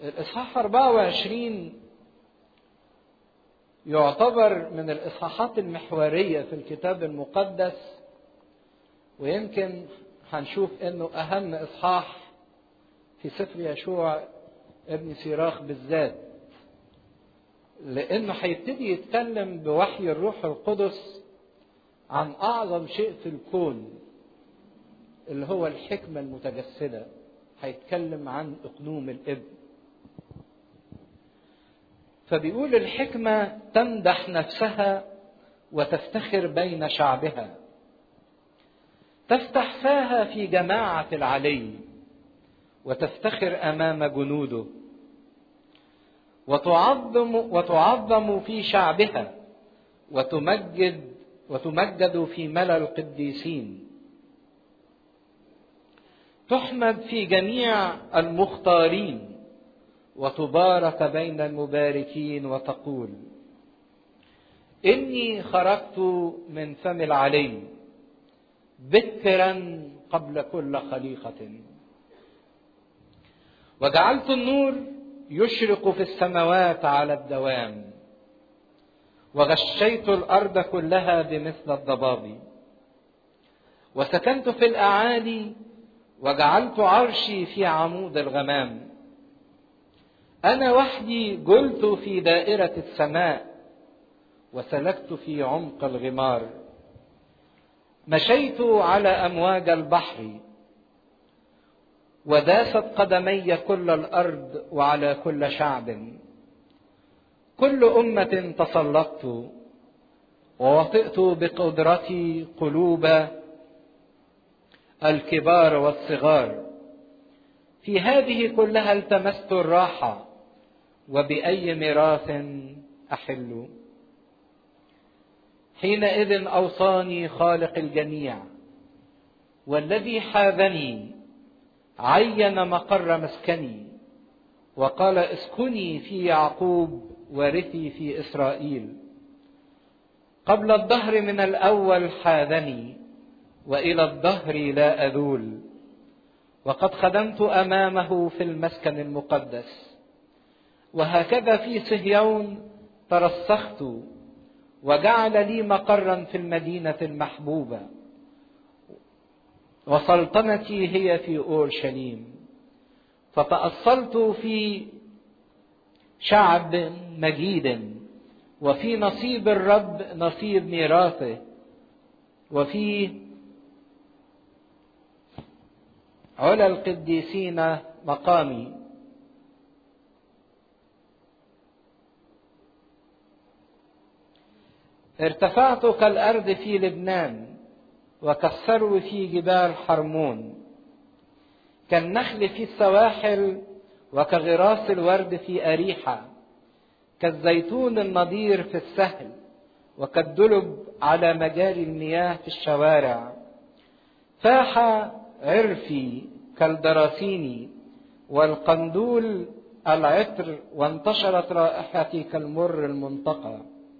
الإصحاح 24 يعتبر من الإصحاحات المحورية في الكتاب المقدس ويمكن هنشوف إنه أهم إصحاح في سفر يشوع ابن سيراخ بالذات لأنه هيبتدي يتكلم بوحي الروح القدس عن أعظم شيء في الكون اللي هو الحكمة المتجسدة هيتكلم عن أقنوم الابن فبيقول الحكمة تمدح نفسها وتفتخر بين شعبها تفتح فاها في جماعة العلي وتفتخر أمام جنوده وتعظم وتعظم في شعبها وتمجد وتمجد في ملا القديسين تحمد في جميع المختارين وتبارك بين المباركين وتقول اني خرجت من فم العلي بكرا قبل كل خليقه وجعلت النور يشرق في السماوات على الدوام وغشيت الارض كلها بمثل الضباب وسكنت في الاعالي وجعلت عرشي في عمود الغمام انا وحدي جلت في دائره السماء وسلكت في عمق الغمار مشيت على امواج البحر وداست قدمي كل الارض وعلى كل شعب كل امه تسلطت ووطئت بقدرتي قلوب الكبار والصغار في هذه كلها التمست الراحه وباي ميراث احل حينئذ اوصاني خالق الجميع والذي حاذني عين مقر مسكني وقال اسكني في يعقوب ورثي في اسرائيل قبل الدهر من الاول حاذني والى الدهر لا اذول وقد خدمت امامه في المسكن المقدس وهكذا في صهيون ترسخت وجعل لي مقرا في المدينه المحبوبه وسلطنتي هي في اورشليم فتاصلت في شعب مجيد وفي نصيب الرب نصيب ميراثه وفي علا القديسين مقامي ارتفعت كالارض في لبنان وكالثرو في جبال حرمون كالنخل في السواحل وكغراس الورد في أريحة كالزيتون النضير في السهل وكالدلب على مجاري المياه في الشوارع فاح عرفي كالدراسين والقندول العطر وانتشرت رائحتي كالمر المنتقى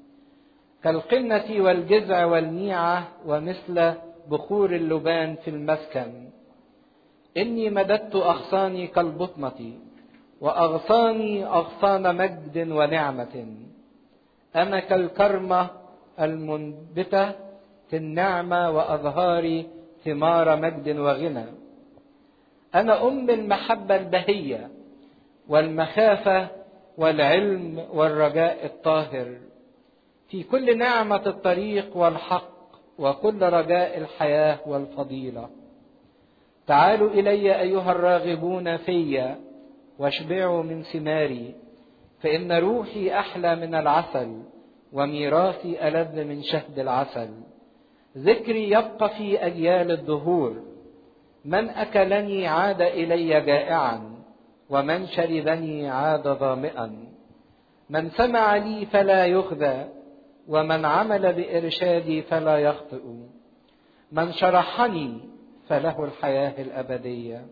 كالقنة والجذع والنيعة ومثل بخور اللبان في المسكن إني مددت أغصاني كالبطمة وأغصاني أغصان مجد ونعمة أنا كالكرمة المنبتة في النعمة وأظهاري ثمار مجد وغنى أنا أم المحبة البهية والمخافة والعلم والرجاء الطاهر في كل نعمة الطريق والحق وكل رجاء الحياة والفضيلة تعالوا إلي أيها الراغبون في واشبعوا من ثماري فإن روحي أحلى من العسل وميراثي ألذ من شهد العسل ذكري يبقى في أجيال الدهور من أكلني عاد إلي جائعا ومن شربني عاد ظامئا من سمع لي فلا يخذى ومن عمل بإرشادي فلا يخطئ من شرحني فله الحياة الأبدية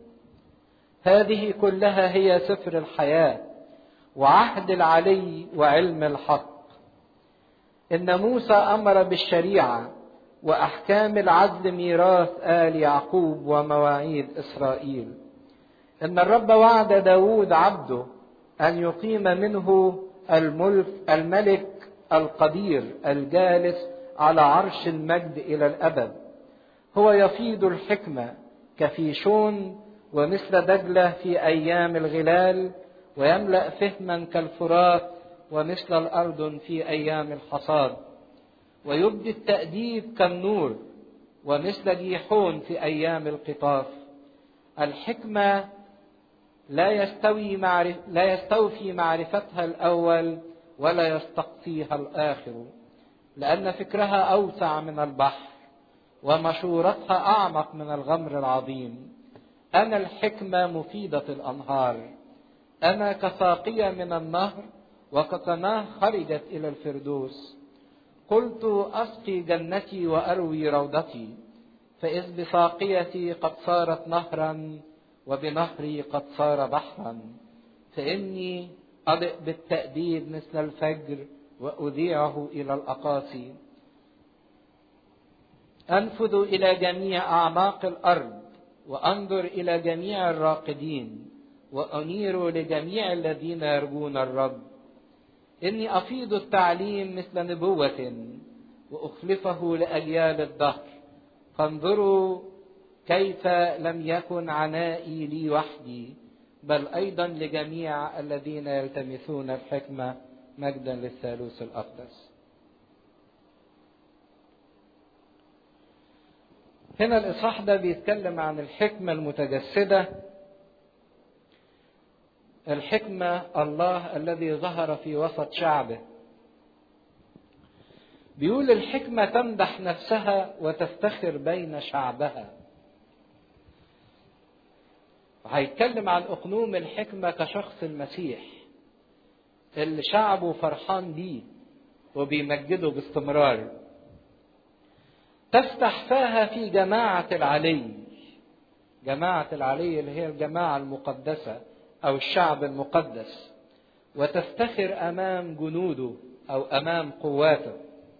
هذه كلها هي سفر الحياة وعهد العلي وعلم الحق إن موسى أمر بالشريعة وأحكام العدل ميراث آل يعقوب ومواعيد إسرائيل إن الرب وعد داود عبده أن يقيم منه الملك الملك القدير الجالس على عرش المجد إلى الأبد هو يفيض الحكمة كفيشون ومثل دجلة في أيام الغلال ويملأ فهما كالفرات ومثل الأردن في أيام الحصاد ويبدي التأديب كالنور ومثل جيحون في أيام القطاف الحكمة لا يستوي معرف لا يستوفي معرفتها الأول ولا يستقصيها الآخر لأن فكرها أوسع من البحر ومشورتها أعمق من الغمر العظيم أنا الحكمة مفيدة الأنهار أنا كساقية من النهر وكقناة خرجت إلى الفردوس قلت أسقي جنتي وأروي روضتي فإذ بساقيتي قد صارت نهرا وبنهري قد صار بحرا فإني أضئ بالتأديب مثل الفجر وأذيعه إلى الأقاصي أنفذ إلى جميع أعماق الأرض وأنظر إلى جميع الراقدين وأنير لجميع الذين يرجون الرب إني أفيض التعليم مثل نبوة وأخلفه لأجيال الدهر فانظروا كيف لم يكن عنائي لي وحدي بل أيضا لجميع الذين يلتمسون الحكمة مجدا للثالوث الأقدس هنا الإصحاح ده بيتكلم عن الحكمة المتجسدة الحكمة الله الذي ظهر في وسط شعبه بيقول الحكمة تمدح نفسها وتفتخر بين شعبها هيتكلم عن أقنوم الحكمة كشخص المسيح اللي شعبه فرحان بيه وبيمجده باستمرار تفتح فاها في جماعة العلي جماعة العلي اللي هي الجماعة المقدسة أو الشعب المقدس وتفتخر أمام جنوده أو أمام قواته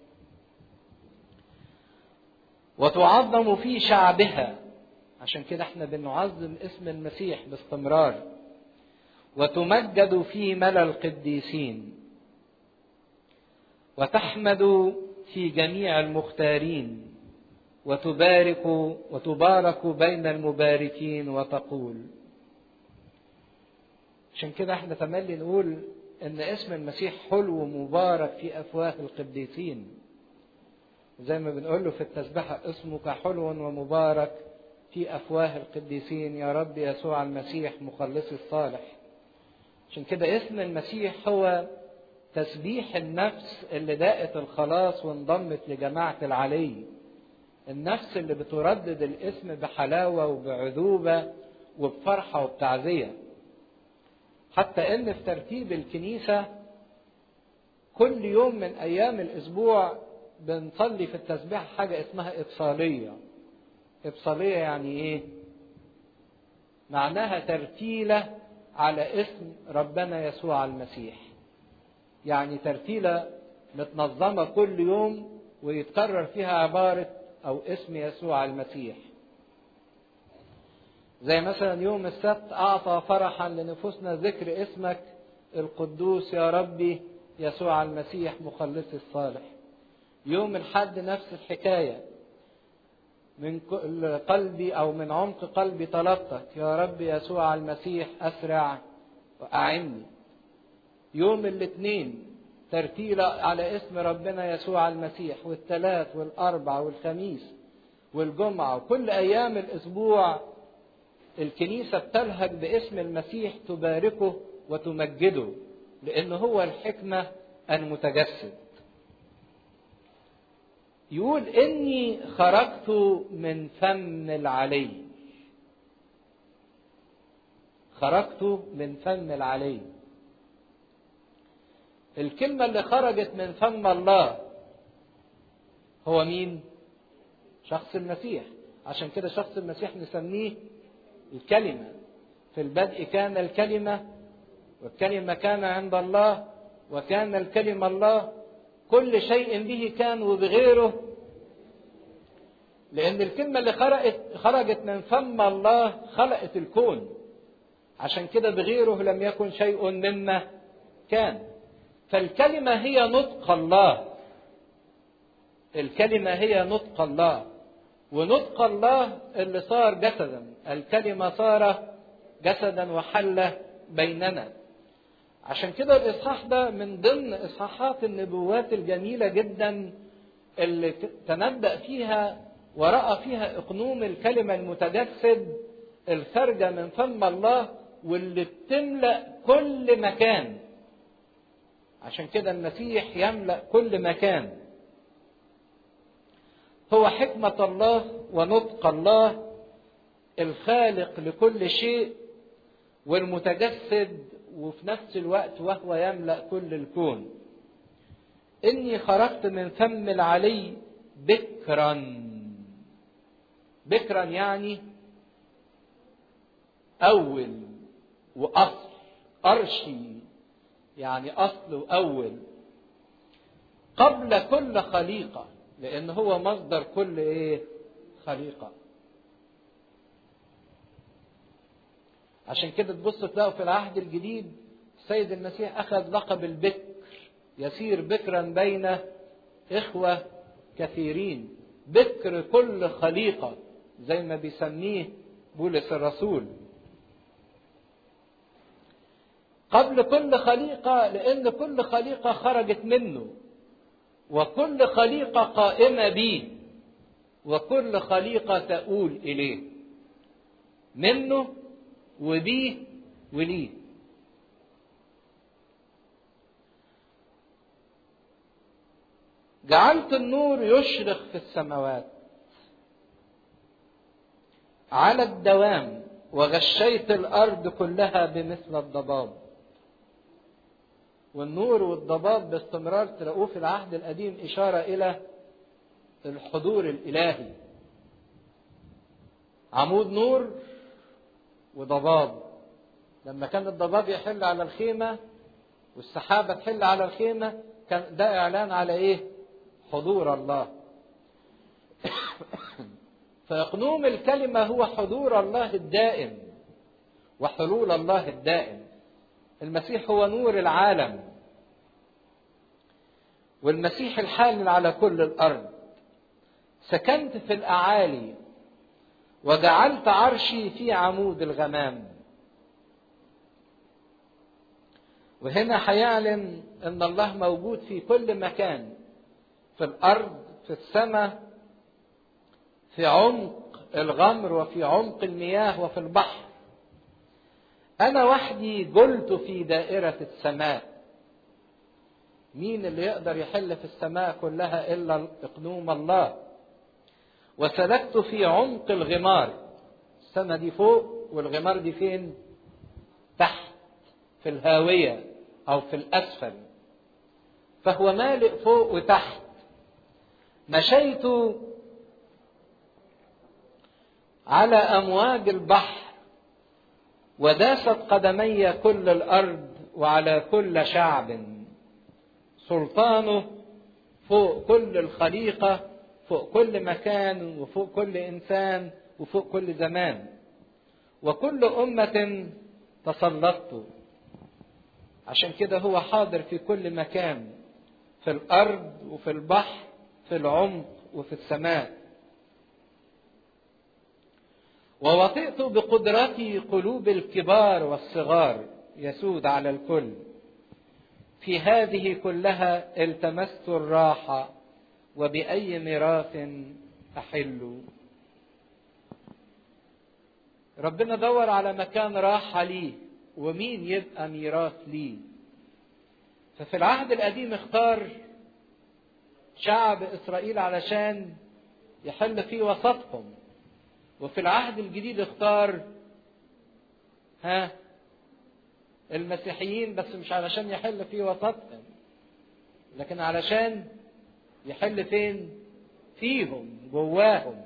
وتعظم في شعبها عشان كده احنا بنعظم اسم المسيح باستمرار وتمجد في ملا القديسين وتحمد في جميع المختارين وتبارك وتبارك بين المباركين وتقول عشان كده احنا تملي نقول ان اسم المسيح حلو ومبارك في افواه القديسين زي ما بنقول له في التسبحة اسمك حلو ومبارك في افواه القديسين يا رب يسوع المسيح مخلصي الصالح عشان كده اسم المسيح هو تسبيح النفس اللي داقت الخلاص وانضمت لجماعة العلي النفس اللي بتردد الاسم بحلاوة وبعذوبة وبفرحة وبتعزية حتى ان في ترتيب الكنيسة كل يوم من ايام الاسبوع بنصلي في التسبيح حاجة اسمها ابصالية ابصالية يعني ايه معناها ترتيلة على اسم ربنا يسوع المسيح يعني ترتيلة متنظمة كل يوم ويتكرر فيها عبارة أو اسم يسوع المسيح زي مثلا يوم السبت أعطى فرحا لنفوسنا ذكر اسمك القدوس يا ربي يسوع المسيح مخلصي الصالح يوم الحد نفس الحكاية من قلبي أو من عمق قلبي طلبتك يا رب يسوع المسيح أسرع وأعني يوم الاثنين ترتيلة على اسم ربنا يسوع المسيح والثلاث والأربع والخميس والجمعة وكل أيام الأسبوع الكنيسة بتلهج باسم المسيح تباركه وتمجده لأنه هو الحكمة المتجسد يقول إني خرجت من فم العلي خرجت من فم العلي الكلمة اللي خرجت من فم الله هو مين؟ شخص المسيح عشان كده شخص المسيح نسميه الكلمة في البدء كان الكلمة والكلمة كان عند الله وكان الكلمة الله كل شيء به كان وبغيره لأن الكلمة اللي خرجت خرجت من فم الله خلقت الكون عشان كده بغيره لم يكن شيء مما كان فالكلمة هي نطق الله الكلمة هي نطق الله ونطق الله اللي صار جسدا الكلمة صار جسدا وحل بيننا عشان كده الإصحاح ده من ضمن إصحاحات النبوات الجميلة جدا اللي تنبأ فيها ورأى فيها إقنوم الكلمة المتجسد الخارجة من فم الله واللي بتملأ كل مكان عشان كده المسيح يملأ كل مكان هو حكمة الله ونطق الله الخالق لكل شيء والمتجسد وفي نفس الوقت وهو يملأ كل الكون إني خرجت من فم العلي بكرا بكرا يعني أول وأصل أرشي يعني أصل وأول قبل كل خليقة لأن هو مصدر كل إيه خليقة عشان كده تبص تلاقوا في العهد الجديد السيد المسيح أخذ لقب البكر يسير بكرا بين إخوة كثيرين بكر كل خليقة زي ما بيسميه بولس الرسول قبل كل خليقة لأن كل خليقة خرجت منه وكل خليقة قائمة به وكل خليقة تؤول إليه منه وبيه وليه جعلت النور يشرق في السماوات على الدوام وغشيت الارض كلها بمثل الضباب والنور والضباب باستمرار تلاقوه في العهد القديم اشاره الى الحضور الالهي عمود نور وضباب لما كان الضباب يحل على الخيمه والسحابه تحل على الخيمه كان ده اعلان على ايه حضور الله فيقنوم الكلمة هو حضور الله الدائم وحلول الله الدائم المسيح هو نور العالم والمسيح الحامل على كل الأرض سكنت في الأعالي وجعلت عرشي في عمود الغمام وهنا هيعلن ان الله موجود في كل مكان في الارض في السماء في عمق الغمر وفي عمق المياه وفي البحر انا وحدي جلت في دائره السماء مين اللي يقدر يحل في السماء كلها الا اقنوم الله وسلكت في عمق الغمار السماء دي فوق والغمار دي فين تحت في الهاويه او في الاسفل فهو مالئ فوق وتحت مشيت على امواج البحر وداست قدمي كل الارض وعلى كل شعب سلطانه فوق كل الخليقه فوق كل مكان وفوق كل انسان وفوق كل زمان وكل امه تسلطت عشان كده هو حاضر في كل مكان في الارض وفي البحر في العمق وفي السماء ووطئت بقدرتي قلوب الكبار والصغار يسود على الكل في هذه كلها التمست الراحه وباي ميراث احل ربنا دور على مكان راحه ليه ومين يبقى ميراث ليه ففي العهد القديم اختار شعب اسرائيل علشان يحل في وسطهم وفي العهد الجديد اختار ها المسيحيين بس مش علشان يحل في وسطهم لكن علشان يحل فين فيهم جواهم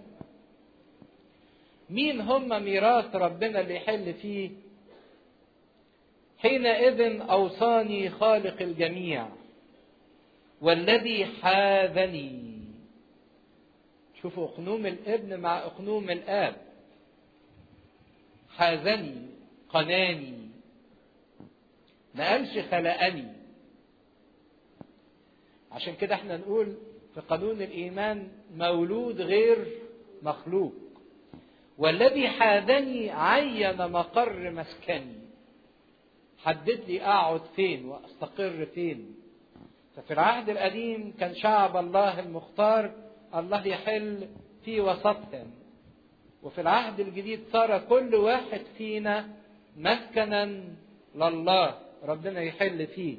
مين هم ميراث ربنا اللي يحل فيه حينئذ اوصاني خالق الجميع والذي حاذني شوفوا اقنوم الابن مع اقنوم الاب حاذني اتقناني ما قالش خلقني عشان كده احنا نقول في قانون الايمان مولود غير مخلوق والذي حاذني عين مقر مسكني حدد لي اقعد فين واستقر فين ففي العهد القديم كان شعب الله المختار الله يحل في وسطهم وفي العهد الجديد صار كل واحد فينا مسكنا لله ربنا يحل فيه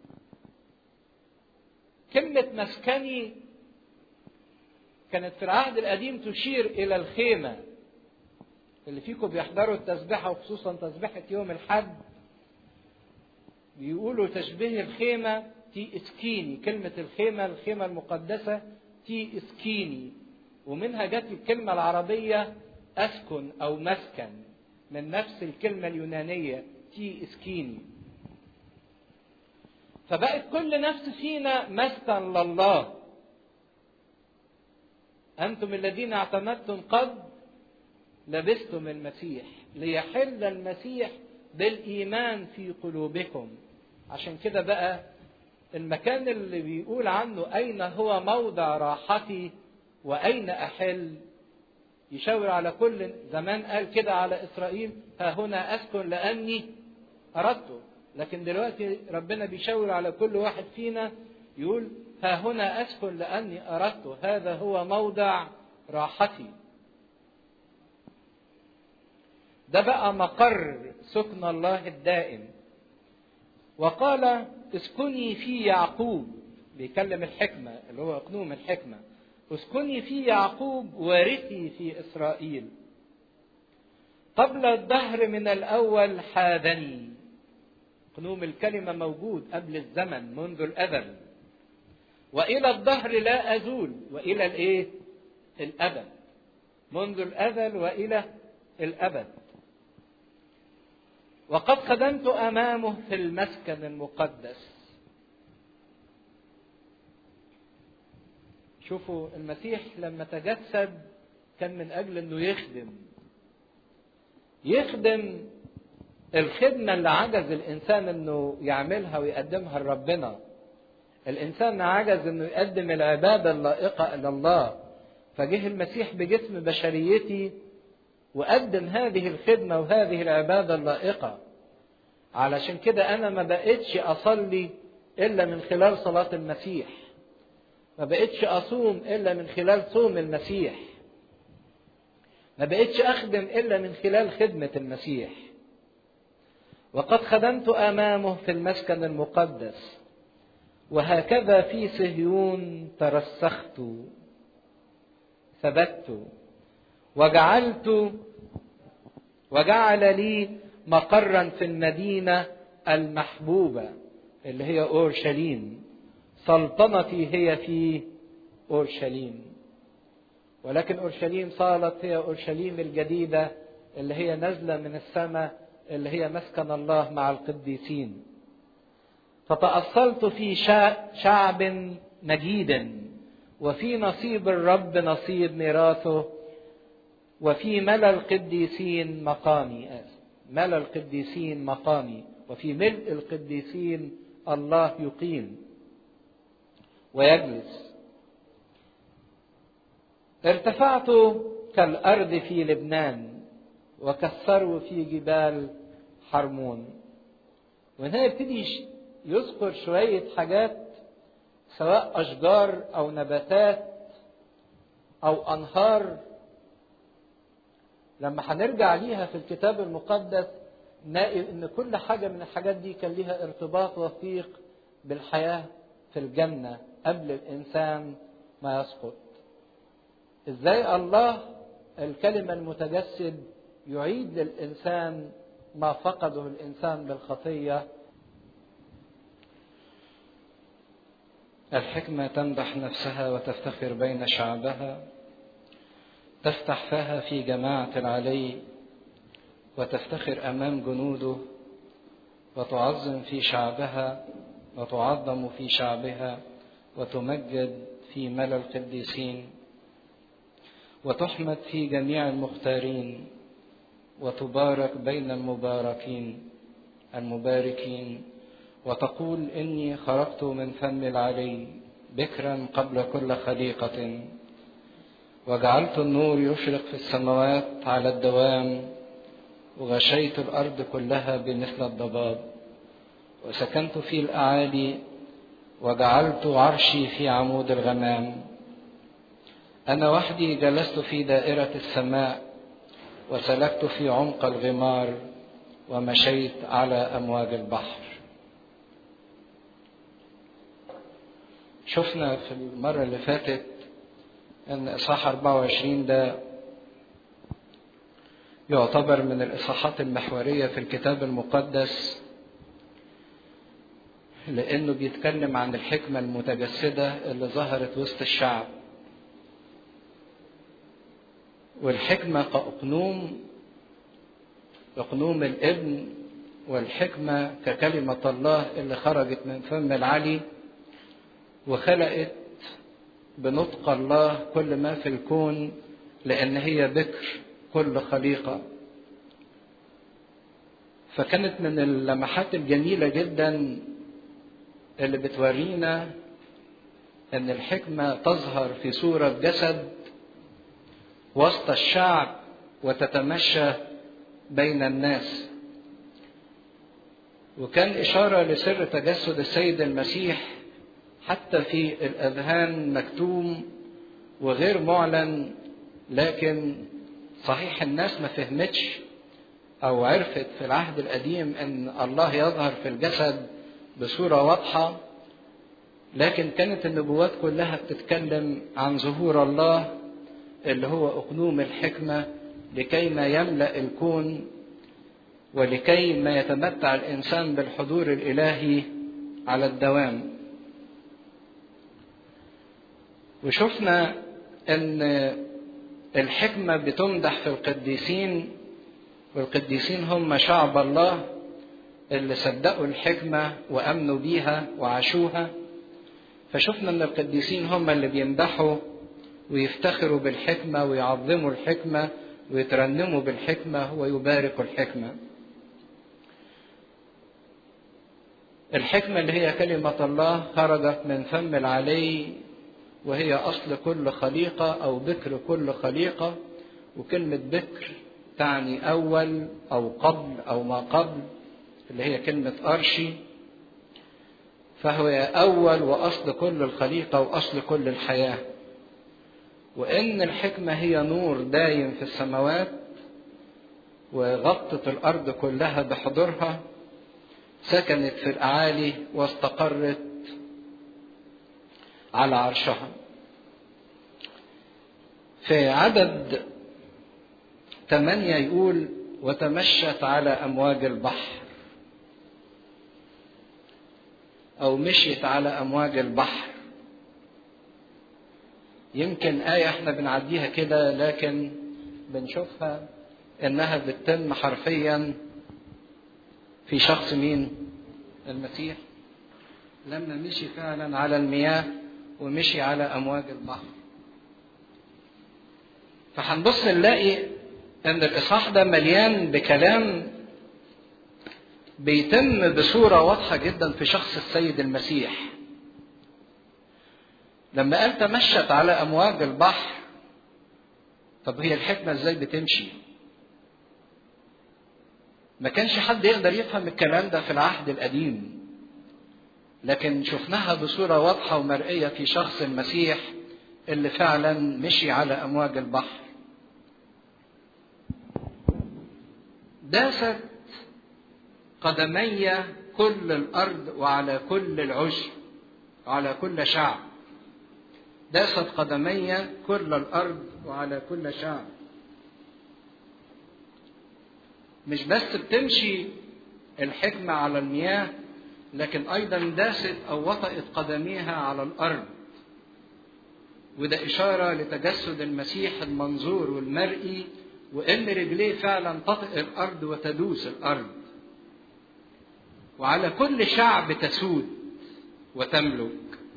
كلمة مسكني كانت في العهد القديم تشير إلى الخيمة اللي فيكم بيحضروا التسبحة وخصوصا تسبحة يوم الحد بيقولوا تشبيه الخيمة تي اسكيني كلمة الخيمة الخيمة المقدسة تي اسكيني ومنها جت الكلمة العربية أسكن أو مسكن من نفس الكلمة اليونانية تي اسكيني فبقت كل نفس فينا مسكن لله أنتم الذين اعتمدتم قد لبستم المسيح ليحل المسيح بالإيمان في قلوبكم عشان كده بقى المكان اللي بيقول عنه أين هو موضع راحتي وأين أحل يشاور على كل زمان قال كده على إسرائيل ها هنا أسكن لأني أردته لكن دلوقتي ربنا بيشاور على كل واحد فينا يقول ها هنا أسكن لأني أردت هذا هو موضع راحتي ده بقى مقر سكن الله الدائم وقال اسكني في يعقوب بيكلم الحكمة اللي هو أقنوم الحكمة اسكني في يعقوب وارثي في إسرائيل قبل الدهر من الأول حاذني قنوم الكلمة موجود قبل الزمن منذ الأزل وإلى الدهر لا أزول وإلى الإيه؟ الأبد منذ الأزل وإلى الأبد وقد خدمت أمامه في المسكن المقدس شوفوا المسيح لما تجسد كان من أجل أنه يخدم يخدم الخدمة اللي عجز الإنسان إنه يعملها ويقدمها لربنا. الإنسان عجز إنه يقدم العبادة اللائقة إلى الله. فجه المسيح بجسم بشريتي وقدم هذه الخدمة وهذه العبادة اللائقة. علشان كده أنا ما بقتش أصلي إلا من خلال صلاة المسيح. ما بقتش أصوم إلا من خلال صوم المسيح. ما بقتش أخدم إلا من خلال خدمة المسيح. وقد خدمت امامه في المسكن المقدس وهكذا في صهيون ترسخت ثبت وجعلت وجعل لي مقرا في المدينه المحبوبه اللي هي اورشليم سلطنتي هي في اورشليم ولكن اورشليم صارت هي اورشليم الجديده اللي هي نازله من السماء اللي هي مسكن الله مع القديسين فتأصلت في شعب مجيد وفي نصيب الرب نصيب ميراثه وفي ملا القديسين مقامي ملا القديسين مقامي وفي ملء القديسين الله يقيم ويجلس ارتفعت كالأرض في لبنان وكسروا في جبال حرمون وهنا يبتدي يذكر شوية حاجات سواء أشجار أو نباتات أو أنهار لما هنرجع ليها في الكتاب المقدس نلاقي إن كل حاجة من الحاجات دي كان ليها ارتباط وثيق بالحياة في الجنة قبل الإنسان ما يسقط. إزاي الله الكلمة المتجسد يعيد للإنسان ما فقده الإنسان بالخطية الحكمة تمدح نفسها وتفتخر بين شعبها تفتح فها في جماعة العلي وتفتخر أمام جنوده وتعظم في شعبها وتعظم في شعبها وتمجد في ملا القديسين وتحمد في جميع المختارين وتبارك بين المباركين المباركين وتقول إني خرجت من فم العلي بكرا قبل كل خليقة وجعلت النور يشرق في السماوات على الدوام وغشيت الأرض كلها بمثل الضباب وسكنت في الأعالي وجعلت عرشي في عمود الغمام أنا وحدي جلست في دائرة السماء وسلكت في عمق الغمار ومشيت على أمواج البحر شفنا في المرة اللي فاتت أن إصحاح 24 ده يعتبر من الإصحاحات المحورية في الكتاب المقدس لأنه بيتكلم عن الحكمة المتجسدة اللي ظهرت وسط الشعب والحكمة كأقنوم أقنوم الابن والحكمة ككلمة الله اللي خرجت من فم العلي وخلقت بنطق الله كل ما في الكون لأن هي ذكر كل خليقة فكانت من اللمحات الجميلة جدا اللي بتورينا أن الحكمة تظهر في صورة جسد وسط الشعب وتتمشى بين الناس وكان إشارة لسر تجسد السيد المسيح حتى في الأذهان مكتوم وغير معلن لكن صحيح الناس ما فهمتش أو عرفت في العهد القديم أن الله يظهر في الجسد بصورة واضحة لكن كانت النبوات كلها بتتكلم عن ظهور الله اللي هو أقنوم الحكمة لكي ما يملأ الكون ولكي ما يتمتع الإنسان بالحضور الإلهي على الدوام وشفنا أن الحكمة بتمدح في القديسين والقديسين هم شعب الله اللي صدقوا الحكمة وأمنوا بيها وعاشوها فشفنا أن القديسين هم اللي بيمدحوا ويفتخروا بالحكمة ويعظموا الحكمة ويترنموا بالحكمة ويباركوا الحكمة الحكمة اللي هي كلمة الله خرجت من فم العلي وهي أصل كل خليقة أو بكر كل خليقة وكلمة بكر تعني أول أو قبل أو ما قبل اللي هي كلمة أرشي فهو أول وأصل كل الخليقة وأصل كل الحياة وإن الحكمة هي نور دايم في السماوات وغطت الأرض كلها بحضورها سكنت في الأعالي واستقرت على عرشها في عدد ثمانية يقول وتمشت على أمواج البحر أو مشيت على أمواج البحر يمكن آية احنا بنعديها كده لكن بنشوفها إنها بتتم حرفيا في شخص مين؟ المسيح لما مشي فعلا على المياه ومشي على أمواج البحر فهنبص نلاقي ان الاصحاح ده مليان بكلام بيتم بصوره واضحه جدا في شخص السيد المسيح لما قال تمشت على امواج البحر طب هي الحكمه ازاي بتمشي ما كانش حد يقدر يفهم الكلام ده في العهد القديم لكن شفناها بصوره واضحه ومرئيه في شخص المسيح اللي فعلا مشي على امواج البحر داست قدمي كل الارض وعلى كل العشب وعلى كل شعب داست قدمي كل الارض وعلى كل شعب مش بس بتمشي الحكمه على المياه لكن ايضا داست او وطئت قدميها على الارض وده اشاره لتجسد المسيح المنظور والمرئي وان رجليه فعلا تطئ الارض وتدوس الارض وعلى كل شعب تسود وتملك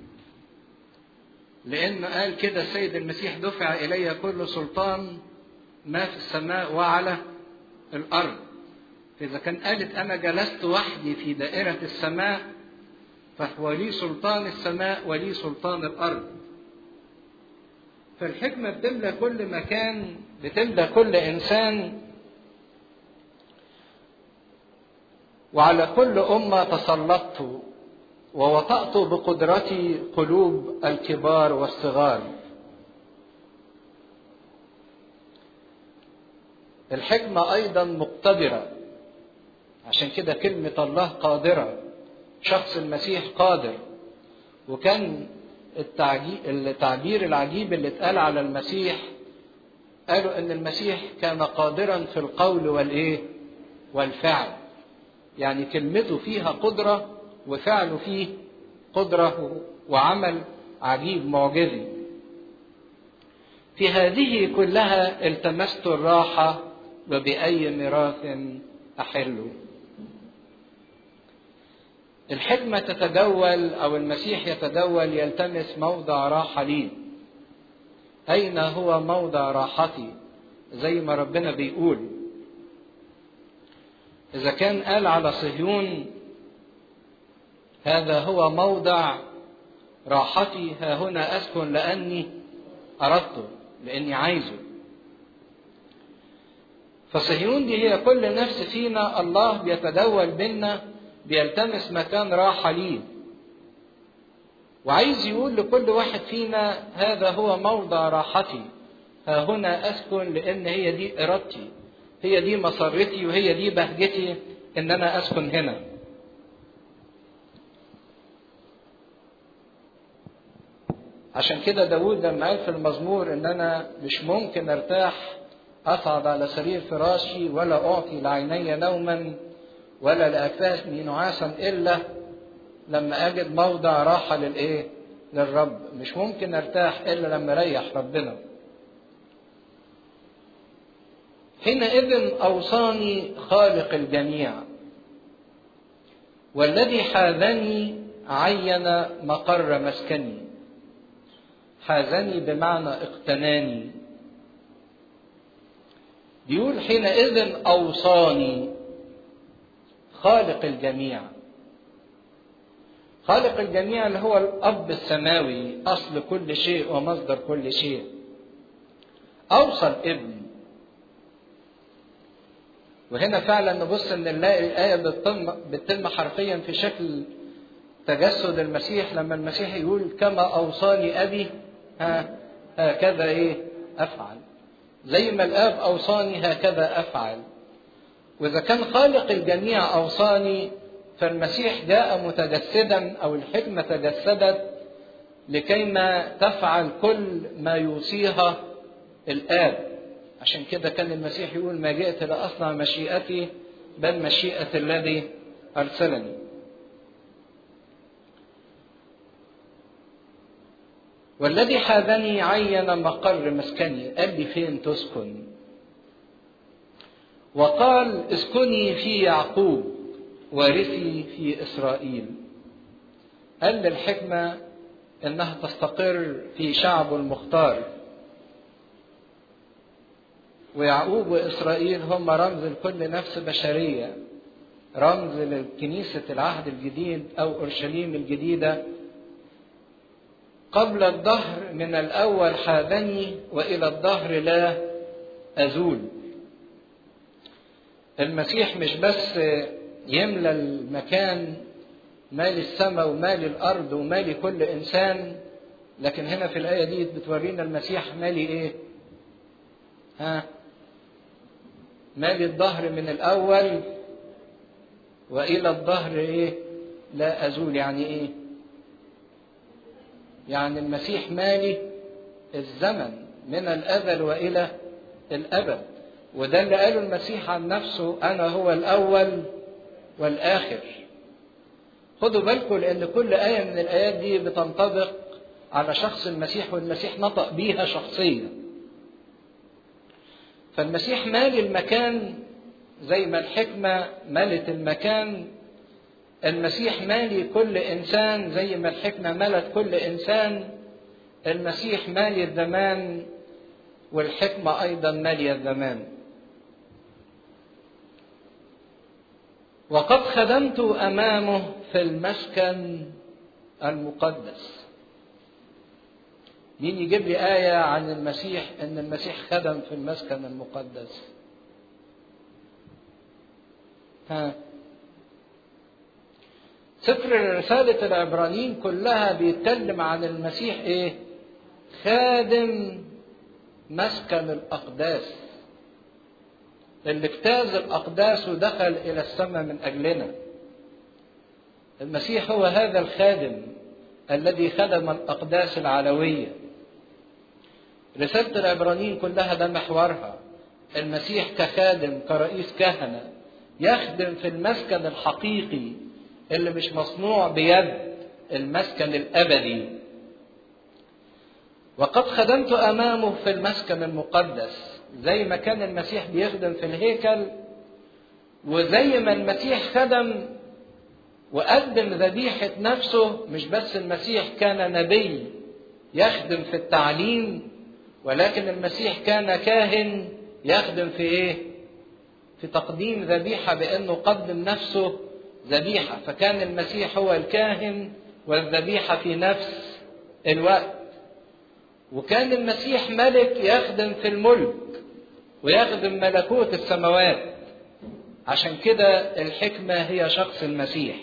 لأنه قال كده السيد المسيح دفع إلي كل سلطان ما في السماء وعلى الأرض فإذا كان قالت أنا جلست وحدي في دائرة السماء فهو لي سلطان السماء ولي سلطان الأرض فالحكمة بتملى كل مكان بتملى كل إنسان وعلى كل أمة تسلطت ووطأت بقدرتي قلوب الكبار والصغار الحكمة أيضا مقتدرة عشان كده كلمة الله قادرة شخص المسيح قادر وكان التعبير العجيب اللي اتقال على المسيح قالوا ان المسيح كان قادرا في القول والايه والفعل يعني كلمته فيها قدرة وفعله فيه قدرة وعمل عجيب معجزي في هذه كلها التمست الراحة وبأي ميراث أحل الحكمة تتجول أو المسيح يتجول يلتمس موضع راحة لي أين هو موضع راحتي زي ما ربنا بيقول إذا كان قال على صهيون هذا هو موضع راحتي ها هنا أسكن لأني أردته لأني عايزه فصهيون دي هي كل نفس فينا الله بيتدول بينا بيلتمس مكان راحة ليه وعايز يقول لكل واحد فينا هذا هو موضع راحتي ها هنا أسكن لأن هي دي إرادتي هي دي مسرتي وهي دي بهجتي إن أنا أسكن هنا عشان كده داود لما قال في المزمور ان انا مش ممكن ارتاح اصعد على سرير فراشي ولا اعطي لعيني نوما ولا لأكفافني نعاسا إلا لما أجد موضع راحة للإيه؟ للرب، مش ممكن أرتاح إلا لما أريح ربنا. حينئذ أوصاني خالق الجميع والذي حاذني عين مقر مسكني حاذني بمعنى اقتناني بيقول حينئذ أوصاني خالق الجميع خالق الجميع اللي هو الأب السماوي أصل كل شيء ومصدر كل شيء أوصى الابن وهنا فعلا نبص ان نلاقي الآية بتتم, بتتم حرفيا في شكل تجسد المسيح لما المسيح يقول كما أوصاني أبي ها هكذا إيه أفعل زي ما الآب أوصاني هكذا أفعل وإذا كان خالق الجميع أوصاني فالمسيح جاء متجسدا أو الحكمة تجسدت لكيما تفعل كل ما يوصيها الآب عشان كده كان المسيح يقول ما جئت لأصنع مشيئتي بل مشيئة الذي أرسلني والذي حاذني عين مقر مسكني قال لي فين تسكن وقال اسكني في يعقوب وارثي في اسرائيل قال للحكمه انها تستقر في شعبه المختار ويعقوب واسرائيل هم رمز لكل نفس بشريه رمز لكنيسه العهد الجديد او اورشليم الجديده قبل الدهر من الاول حاذني والى الدهر لا ازول المسيح مش بس يملى المكان مال السماء ومال الارض ومال كل انسان لكن هنا في الايه دي بتورينا المسيح مالي ايه ها مالي الظهر من الاول والى الظهر ايه لا ازول يعني ايه يعني المسيح مالي الزمن من الازل والى الابد وده اللي قاله المسيح عن نفسه انا هو الاول والاخر خدوا بالكم لان كل ايه من الايات دي بتنطبق على شخص المسيح والمسيح نطق بيها شخصيا فالمسيح مال المكان زي ما الحكمه ملت المكان المسيح مالي كل انسان زي ما الحكمه ملت كل انسان المسيح مالي الزمان والحكمه ايضا ماليه الزمان وقد خدمت امامه في المسكن المقدس مين يجيب لي آية عن المسيح إن المسيح خدم في المسكن المقدس ها سفر رسالة العبرانيين كلها بيتكلم عن المسيح إيه خادم مسكن الأقداس اللي اجتاز الأقداس ودخل إلى السماء من أجلنا المسيح هو هذا الخادم الذي خدم الأقداس العلوية رسالة العبرانيين كلها ده محورها المسيح كخادم كرئيس كهنة يخدم في المسكن الحقيقي اللي مش مصنوع بيد المسكن الأبدي وقد خدمت أمامه في المسكن المقدس زي ما كان المسيح بيخدم في الهيكل وزي ما المسيح خدم وقدم ذبيحة نفسه مش بس المسيح كان نبي يخدم في التعليم ولكن المسيح كان كاهن يخدم في ايه؟ في تقديم ذبيحة بأنه قدم نفسه ذبيحة فكان المسيح هو الكاهن والذبيحة في نفس الوقت وكان المسيح ملك يخدم في الملك ويخدم ملكوت السماوات عشان كده الحكمة هي شخص المسيح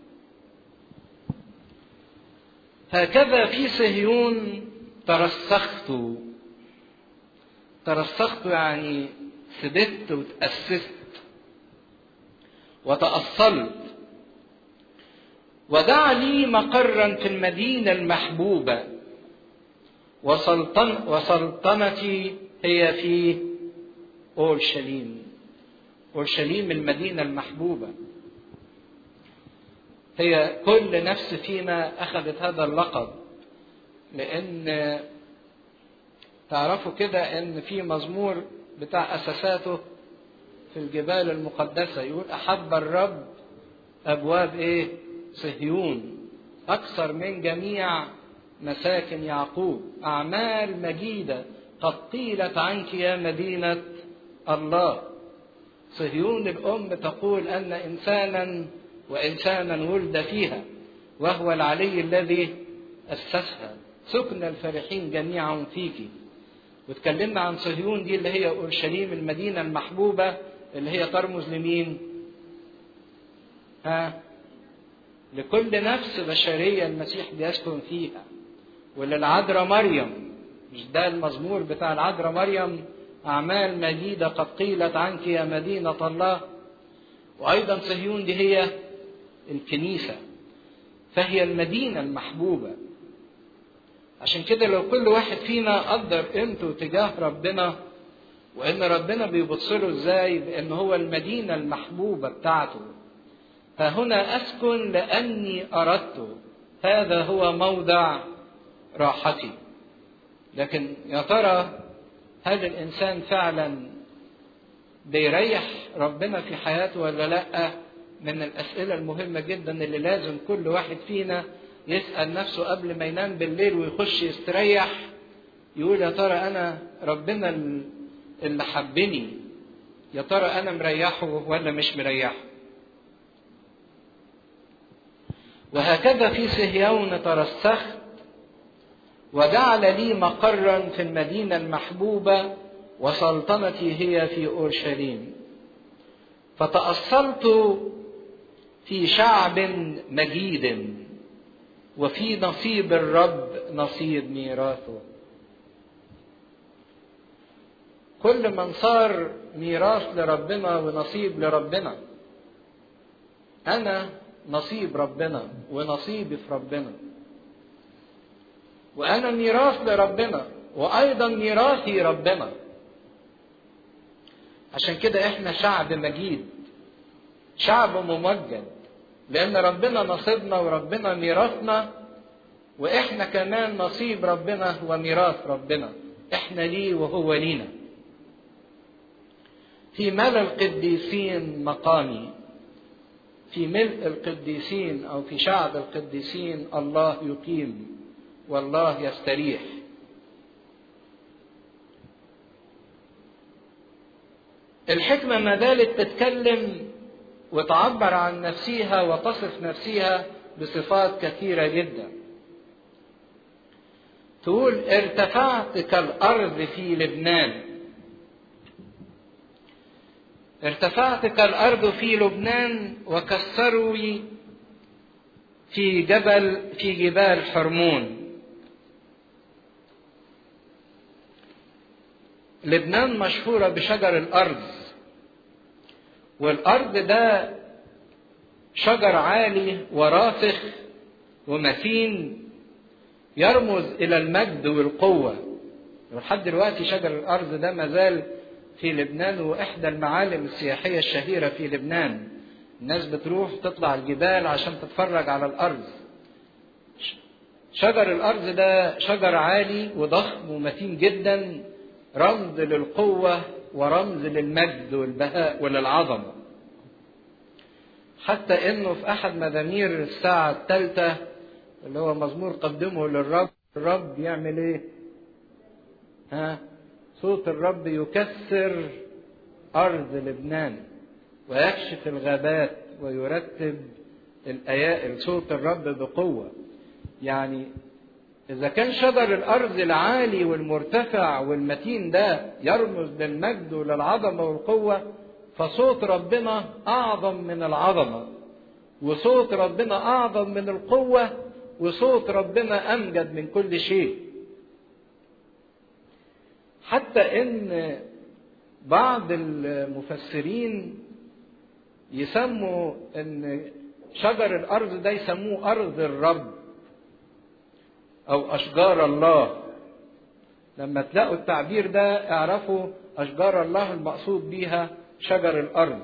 هكذا في صهيون ترسخت ترسخت يعني ثبت وتأسست وتأصلت ودع لي مقرا في المدينة المحبوبة وسلطن وسلطنتي هي في أورشليم أورشليم المدينة المحبوبة هي كل نفس فينا أخذت هذا اللقب لأن تعرفوا كده إن في مزمور بتاع أساساته في الجبال المقدسة يقول أحب الرب أبواب إيه؟ صهيون أكثر من جميع مساكن يعقوب أعمال مجيدة قد قيلت عنك يا مدينة الله صهيون الأم تقول أن إنسانا وإنسانا ولد فيها وهو العلي الذي أسسها سكن الفرحين جميعا فيك وتكلمنا عن صهيون دي اللي هي أورشليم المدينة المحبوبة اللي هي ترمز لمين؟ ها؟ لكل نفس بشرية المسيح بيسكن فيها وللعذراء مريم مش ده المزمور بتاع العذراء مريم أعمال مجيدة قد قيلت عنك يا مدينة الله وأيضا صهيون دي هي الكنيسة فهي المدينة المحبوبة عشان كده لو كل واحد فينا قدر قيمته تجاه ربنا وإن ربنا بيبص له إزاي بأن هو المدينة المحبوبة بتاعته فهنا أسكن لأني أردت هذا هو موضع راحتي لكن يا ترى هل الإنسان فعلا بيريح ربنا في حياته ولا لأ من الأسئلة المهمة جدا اللي لازم كل واحد فينا يسأل نفسه قبل ما ينام بالليل ويخش يستريح يقول يا ترى أنا ربنا اللي حبني يا ترى أنا مريحه ولا مش مريحه وهكذا في صهيون ترسخت وجعل لي مقرا في المدينة المحبوبة وسلطنتي هي في أورشليم فتأصلت في شعب مجيد وفي نصيب الرب نصيب ميراثه كل من صار ميراث لربنا ونصيب لربنا أنا نصيب ربنا ونصيبي في ربنا وأنا ميراث لربنا وأيضا ميراثي ربنا عشان كده احنا شعب مجيد شعب ممجد لأن ربنا نصيبنا وربنا ميراثنا وإحنا كمان نصيب ربنا وميراث ربنا إحنا ليه وهو لينا في ملء القديسين مقامي في ملء القديسين أو في شعب القديسين الله يقيم والله يستريح الحكمة ما زالت تتكلم وتعبر عن نفسها وتصف نفسها بصفات كثيرة جدا تقول ارتفعت كالأرض في لبنان ارتفعت كالأرض في لبنان وكسروا في جبل في جبال حرمون لبنان مشهورة بشجر الأرض والأرض ده شجر عالي وراسخ ومتين يرمز إلى المجد والقوة ولحد دلوقتي شجر الأرض ده مازال في لبنان وإحدى المعالم السياحية الشهيرة في لبنان الناس بتروح تطلع الجبال عشان تتفرج على الأرض شجر الأرض ده شجر عالي وضخم ومتين جدا رمز للقوة ورمز للمجد والبهاء وللعظمة حتى انه في احد مزامير الساعة الثالثة اللي هو مزمور قدمه للرب الرب يعمل ايه ها صوت الرب يكسر ارض لبنان ويكشف الغابات ويرتب الايائل صوت الرب بقوة يعني إذا كان شجر الأرض العالي والمرتفع والمتين ده يرمز للمجد وللعظمة والقوة فصوت ربنا أعظم من العظمة وصوت ربنا أعظم من القوة وصوت ربنا أمجد من كل شيء حتى إن بعض المفسرين يسموا إن شجر الأرض ده يسموه أرض الرب أو أشجار الله لما تلاقوا التعبير ده اعرفوا أشجار الله المقصود بيها شجر الأرض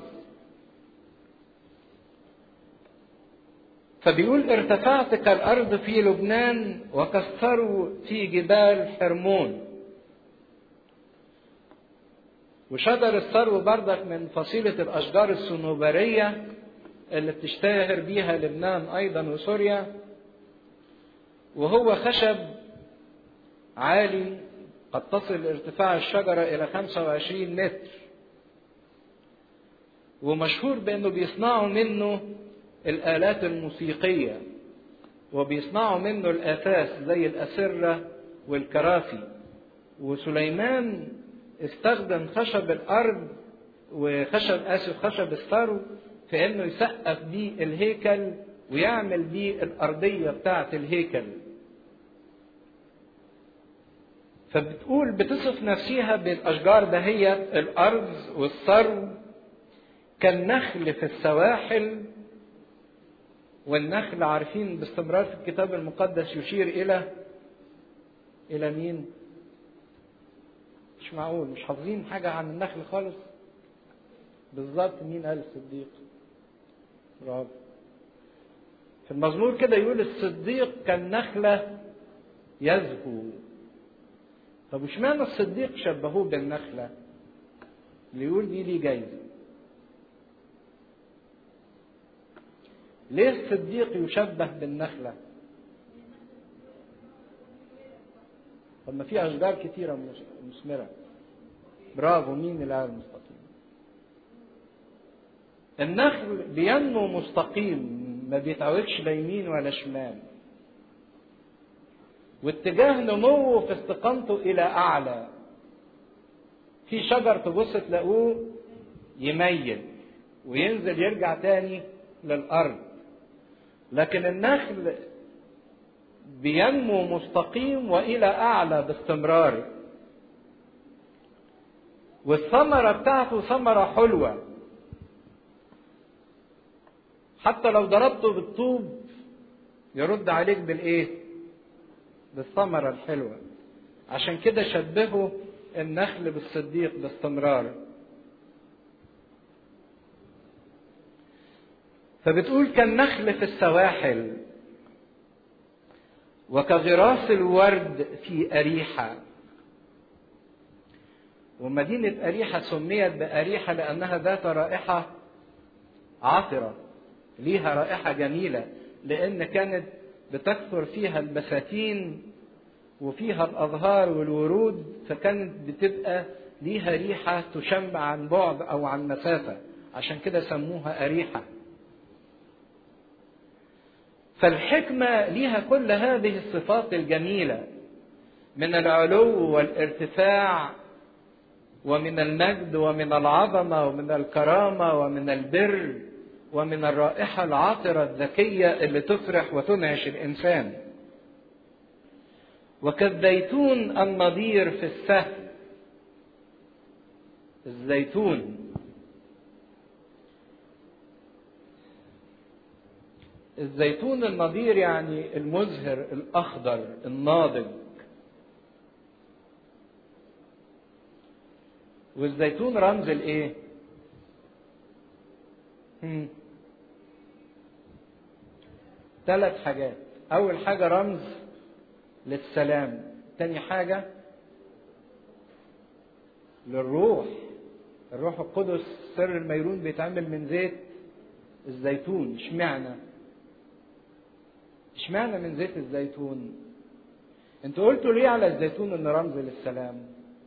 فبيقول ارتفعت كالأرض في لبنان وكسروا في جبال حرمون وشجر الثرو بردك من فصيلة الأشجار الصنوبرية اللي بتشتهر بيها لبنان أيضا وسوريا وهو خشب عالي قد تصل ارتفاع الشجرة إلى 25 متر ومشهور بأنه بيصنعوا منه الآلات الموسيقية وبيصنعوا منه الأثاث زي الأسرة والكراسي وسليمان استخدم خشب الأرض وخشب آسف خشب الثرو في إنه يسقف بيه الهيكل ويعمل بيه الأرضية بتاعة الهيكل فبتقول بتصف نفسها بالأشجار دهية الأرض والثرو كالنخل في السواحل والنخل عارفين باستمرار في الكتاب المقدس يشير إلى إلى مين؟ مش معقول مش حافظين حاجة عن النخل خالص بالظبط مين قال الصديق؟ برافو في المزمور كده يقول الصديق كالنخلة يزهو طب اشمعنى الصديق شبهوه بالنخلة؟ اللي يقول دي ليه جايزة ليه الصديق يشبه بالنخلة؟ طب ما في أشجار كتيرة مثمرة برافو مين اللي قال مستقيم؟ النخل بينمو مستقيم ما بيتعوجش لا يمين ولا شمال واتجاه نموه في استقامته إلى أعلى في شجر تبص تلاقوه يميل وينزل يرجع تاني للأرض لكن النخل بينمو مستقيم والى اعلى باستمرار والثمره بتاعته ثمره حلوه حتى لو ضربته بالطوب يرد عليك بالايه بالثمره الحلوه عشان كده شبهوا النخل بالصديق باستمرار فبتقول كالنخل في السواحل وكغراس الورد في أريحة ومدينة أريحة سميت بأريحة لأنها ذات رائحة عطرة ليها رائحة جميلة لأن كانت بتكثر فيها البساتين وفيها الأزهار والورود فكانت بتبقى ليها ريحة تشم عن بعد أو عن مسافة عشان كده سموها أريحة فالحكمة ليها كل هذه الصفات الجميلة من العلو والارتفاع ومن المجد ومن العظمة ومن الكرامة ومن البر ومن الرائحة العاطرة الذكية اللي تفرح وتنعش الإنسان وكالزيتون النضير في السهل الزيتون الزيتون النضير يعني المزهر الأخضر الناضج والزيتون رمز الايه ثلاث حاجات اول حاجه رمز للسلام تاني حاجه للروح الروح القدس سر الميرون بيتعمل من زيت الزيتون اشمعنى اشمعنى من زيت الزيتون انتوا قلتوا ليه على الزيتون ان رمز للسلام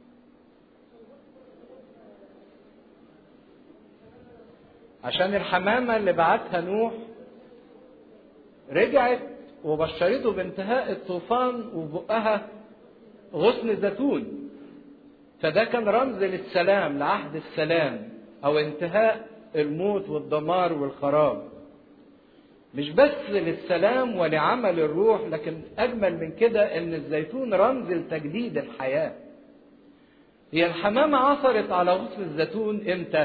عشان الحمامة اللي بعتها نوح رجعت وبشرته بانتهاء الطوفان وبقها غصن زيتون فده كان رمز للسلام لعهد السلام او انتهاء الموت والدمار والخراب مش بس للسلام ولعمل الروح لكن اجمل من كده ان الزيتون رمز لتجديد الحياه هي الحمامه عثرت على غصن الزيتون امتى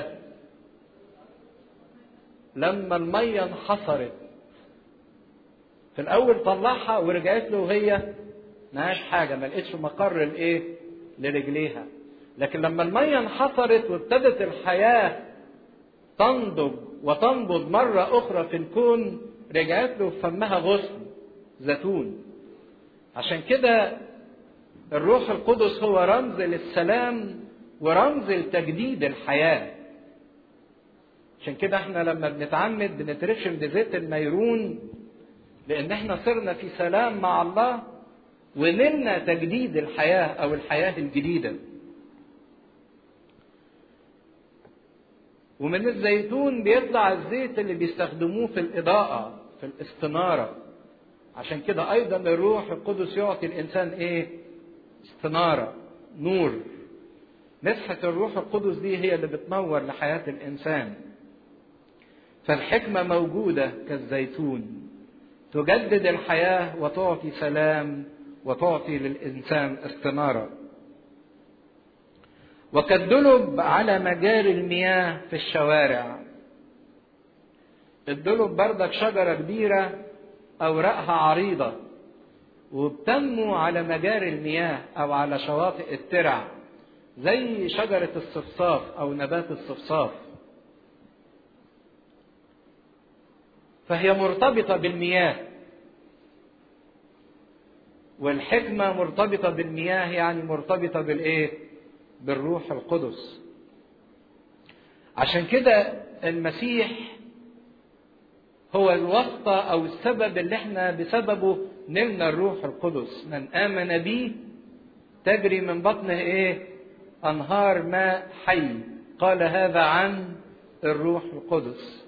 لما الميه انحصرت في الاول طلعها ورجعت له وهي معهاش حاجه ما لقيتش مقر لايه لرجليها لكن لما الميه انحصرت وابتدت الحياه تنضج وتنبض مره اخرى في الكون رجعت له في فمها غصن زيتون عشان كده الروح القدس هو رمز للسلام ورمز لتجديد الحياه عشان كده احنا لما بنتعمد بنترشم بزيت الميرون لان احنا صرنا في سلام مع الله ونلنا تجديد الحياه او الحياه الجديده ومن الزيتون بيطلع الزيت اللي بيستخدموه في الاضاءه في الاستناره عشان كده ايضا الروح القدس يعطي الانسان ايه استناره نور مسحه الروح القدس دي هي اللي بتنور لحياه الانسان فالحكمه موجوده كالزيتون تجدد الحياه وتعطي سلام وتعطي للانسان استناره وكالدلب على مجاري المياه في الشوارع الدلب بردك شجره كبيره اوراقها عريضه وبتنمو على مجاري المياه او على شواطئ الترع زي شجره الصفصاف او نبات الصفصاف فهي مرتبطه بالمياه والحكمه مرتبطه بالمياه يعني مرتبطه بالايه بالروح القدس عشان كده المسيح هو الواسطة أو السبب اللي احنا بسببه نلنا الروح القدس من آمن بي تجري من بطنه إيه أنهار ماء حي قال هذا عن الروح القدس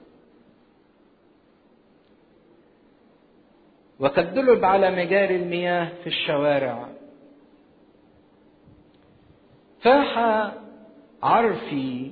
وكالدلب على مجاري المياه في الشوارع فاح عرفي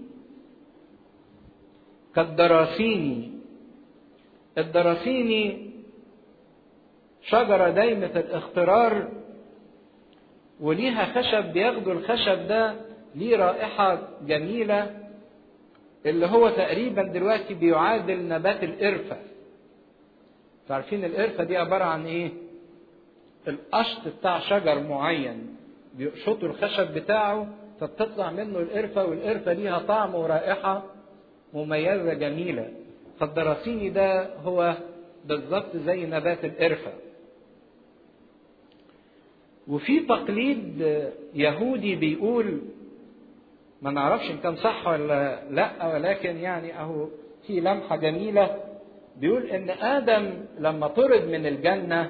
كالدراسيني الدراسيني شجرة دايمة الاخترار وليها خشب بياخدوا الخشب ده ليه رائحة جميلة اللي هو تقريبا دلوقتي بيعادل نبات القرفة عارفين القرفة دي عبارة عن ايه القشط بتاع شجر معين بيقشطوا الخشب بتاعه فبتطلع منه القرفة والقرفة ليها طعم ورائحة مميزة جميلة فالدراسيني ده هو بالظبط زي نبات القرفة وفي تقليد يهودي بيقول ما نعرفش ان كان صح ولا لا ولكن يعني اهو في لمحة جميلة بيقول ان ادم لما طرد من الجنة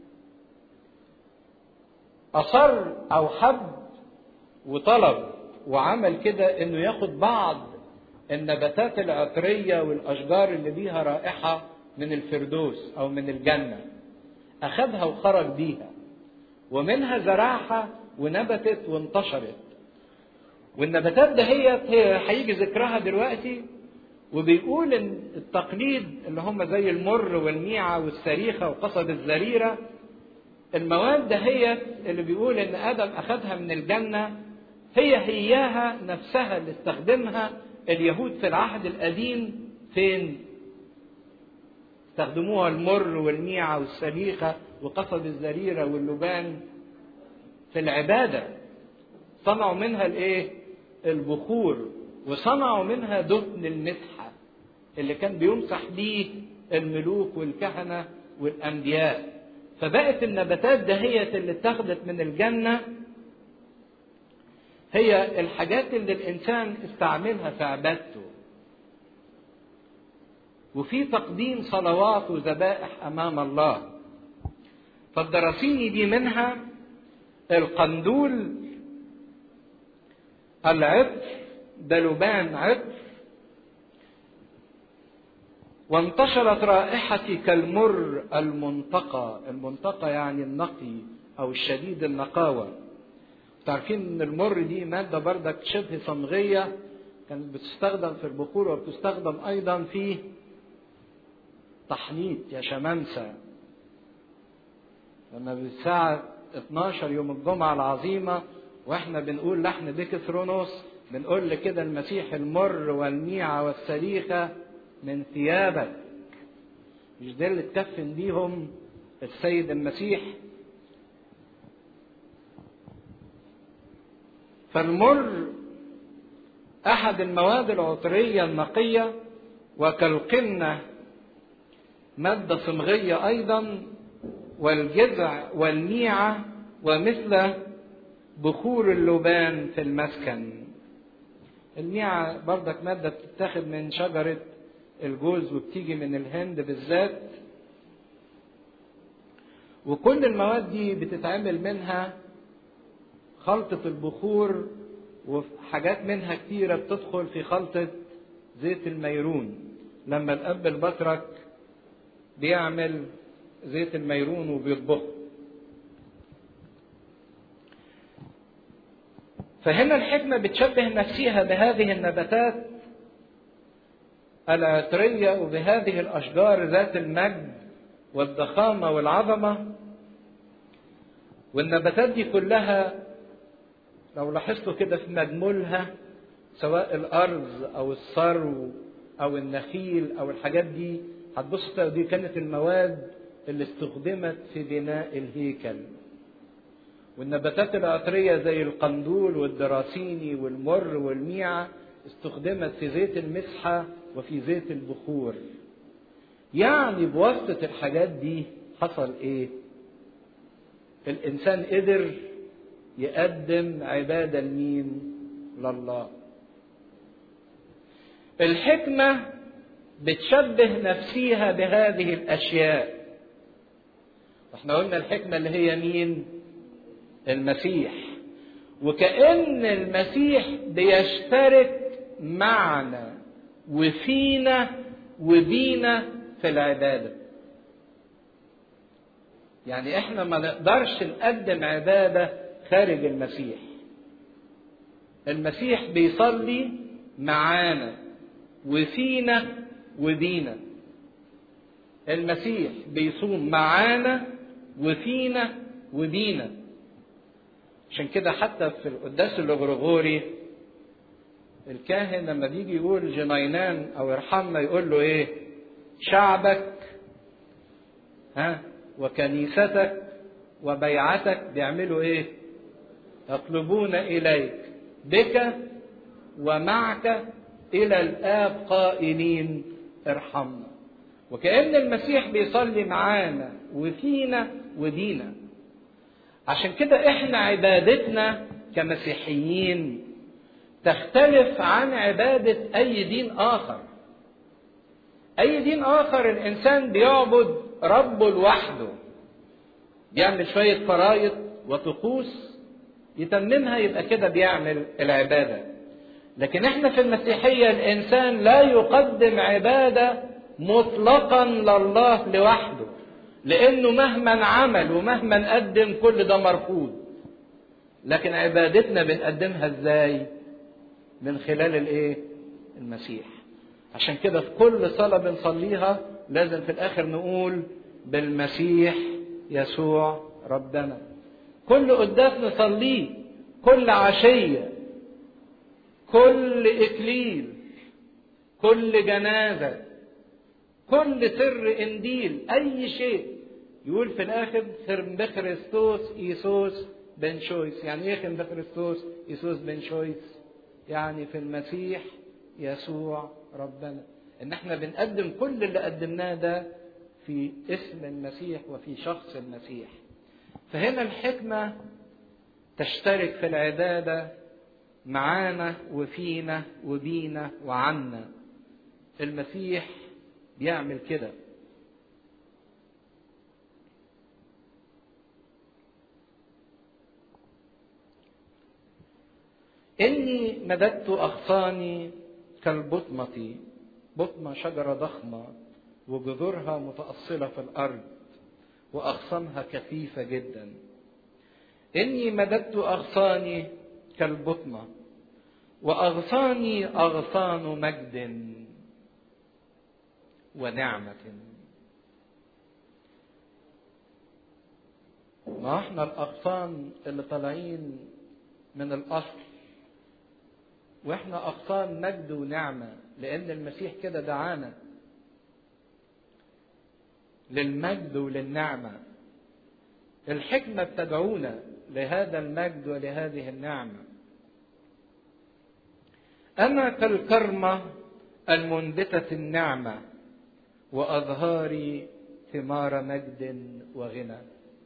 اصر او حب وطلب وعمل كده انه ياخد بعض النباتات العطرية والأشجار اللي بيها رائحة من الفردوس أو من الجنة أخذها وخرج بيها ومنها زرعها ونبتت وانتشرت والنباتات دهيت هي هيجي ذكرها دلوقتي وبيقول ان التقليد اللي هم زي المر والميعه والسريخه وقصب الزريره المواد دهيت اللي بيقول ان ادم اخذها من الجنه هي هياها نفسها اللي استخدمها اليهود في العهد القديم فين؟ استخدموها المر والميعه والسريخه وقصب الزريره واللبان في العباده صنعوا منها الايه؟ البخور وصنعوا منها دهن المسحه اللي كان بيمسح بيه الملوك والكهنه والانبياء فبقت النباتات دهيت اللي اتخذت من الجنه هي الحاجات اللي الانسان استعملها في عبادته وفي تقديم صلوات وذبائح امام الله فالدراسيني دي منها القندول العطر ده لبان عطر وانتشرت رائحتي كالمر المنتقى المنتقى يعني النقي او الشديد النقاوه تعرفين ان المر دي ماده بردك شبه صمغيه كانت بتستخدم في البخور وبتستخدم ايضا في تحنيط يا شمامسه لما بالساعه 12 يوم الجمعه العظيمه واحنا بنقول لحن ديكثرونوس بنقول لكده المسيح المر والميعة والسريخة من ثيابك مش ده اللي اتكفن بيهم السيد المسيح فالمر أحد المواد العطرية النقية وكالقنة مادة صمغية أيضا والجذع والميعة ومثل بخور اللبان في المسكن الميعة بردك مادة بتتاخد من شجرة الجوز وبتيجي من الهند بالذات وكل المواد دي بتتعمل منها خلطة البخور وحاجات منها كتيرة بتدخل في خلطة زيت الميرون لما الأب البطرك بيعمل زيت الميرون وبيطبخه فهنا الحكمة بتشبه نفسها بهذه النباتات العطرية وبهذه الأشجار ذات المجد والضخامة والعظمة والنباتات دي كلها لو لاحظتوا كده في مجمولها سواء الأرز أو الثرو أو النخيل أو الحاجات دي هتبصوا دي كانت المواد اللي استخدمت في بناء الهيكل والنباتات العطرية زي القندول والدراسيني والمر والميعة استخدمت في زيت المسحة وفي زيت البخور يعني بواسطة الحاجات دي حصل ايه الانسان قدر يقدم عبادة لمين لله الحكمة بتشبه نفسيها بهذه الاشياء احنا قلنا الحكمة اللي هي مين المسيح وكأن المسيح بيشترك معنا وفينا وبينا في العبادة يعني احنا ما نقدرش نقدم عبادة خارج المسيح المسيح بيصلي معانا وفينا وبينا المسيح بيصوم معانا وفينا وبينا عشان كده حتى في القداس الغرغوري الكاهن لما بيجي يقول جنينان او ارحمنا يقول له ايه شعبك ها وكنيستك وبيعتك بيعملوا ايه يطلبون اليك بك ومعك الى الاب قائلين ارحمنا وكأن المسيح بيصلي معانا وفينا ودينا عشان كده احنا عبادتنا كمسيحيين تختلف عن عبادة أي دين آخر. أي دين آخر الإنسان بيعبد ربه لوحده. بيعمل شوية فرايض وطقوس يتممها يبقى كده بيعمل العبادة. لكن احنا في المسيحية الإنسان لا يقدم عبادة مطلقا لله لوحده لأنه مهما عمل ومهما قدم كل ده مرفوض لكن عبادتنا بنقدمها ازاي من خلال الايه المسيح عشان كده في كل صلاة بنصليها لازم في الآخر نقول بالمسيح يسوع ربنا كل قداس نصليه كل عشية كل إكليل كل جنازة كل سر إنديل أي شيء يقول في الآخر سر بخريستوس إيسوس بن شويس يعني إيه خم بخريستوس إيسوس بن شويس يعني في المسيح يسوع ربنا إن إحنا بنقدم كل اللي قدمناه ده في اسم المسيح وفي شخص المسيح فهنا الحكمة تشترك في العبادة معانا وفينا وبينا وعنا المسيح بيعمل كده إني مددت أغصاني كالبطمة بطمة شجرة ضخمة وجذورها متأصلة في الأرض وأغصانها كثيفة جدا إني مددت أغصاني كالبطمة وأغصاني أغصان مجد ونعمة ما احنا الأغصان اللي طالعين من الأصل واحنا أغصان مجد ونعمة لأن المسيح كده دعانا للمجد وللنعمة الحكمة بتدعونا لهذا المجد ولهذه النعمة أنا كالكرمة المنبتة النعمة وأظهاري ثمار مجد وغنى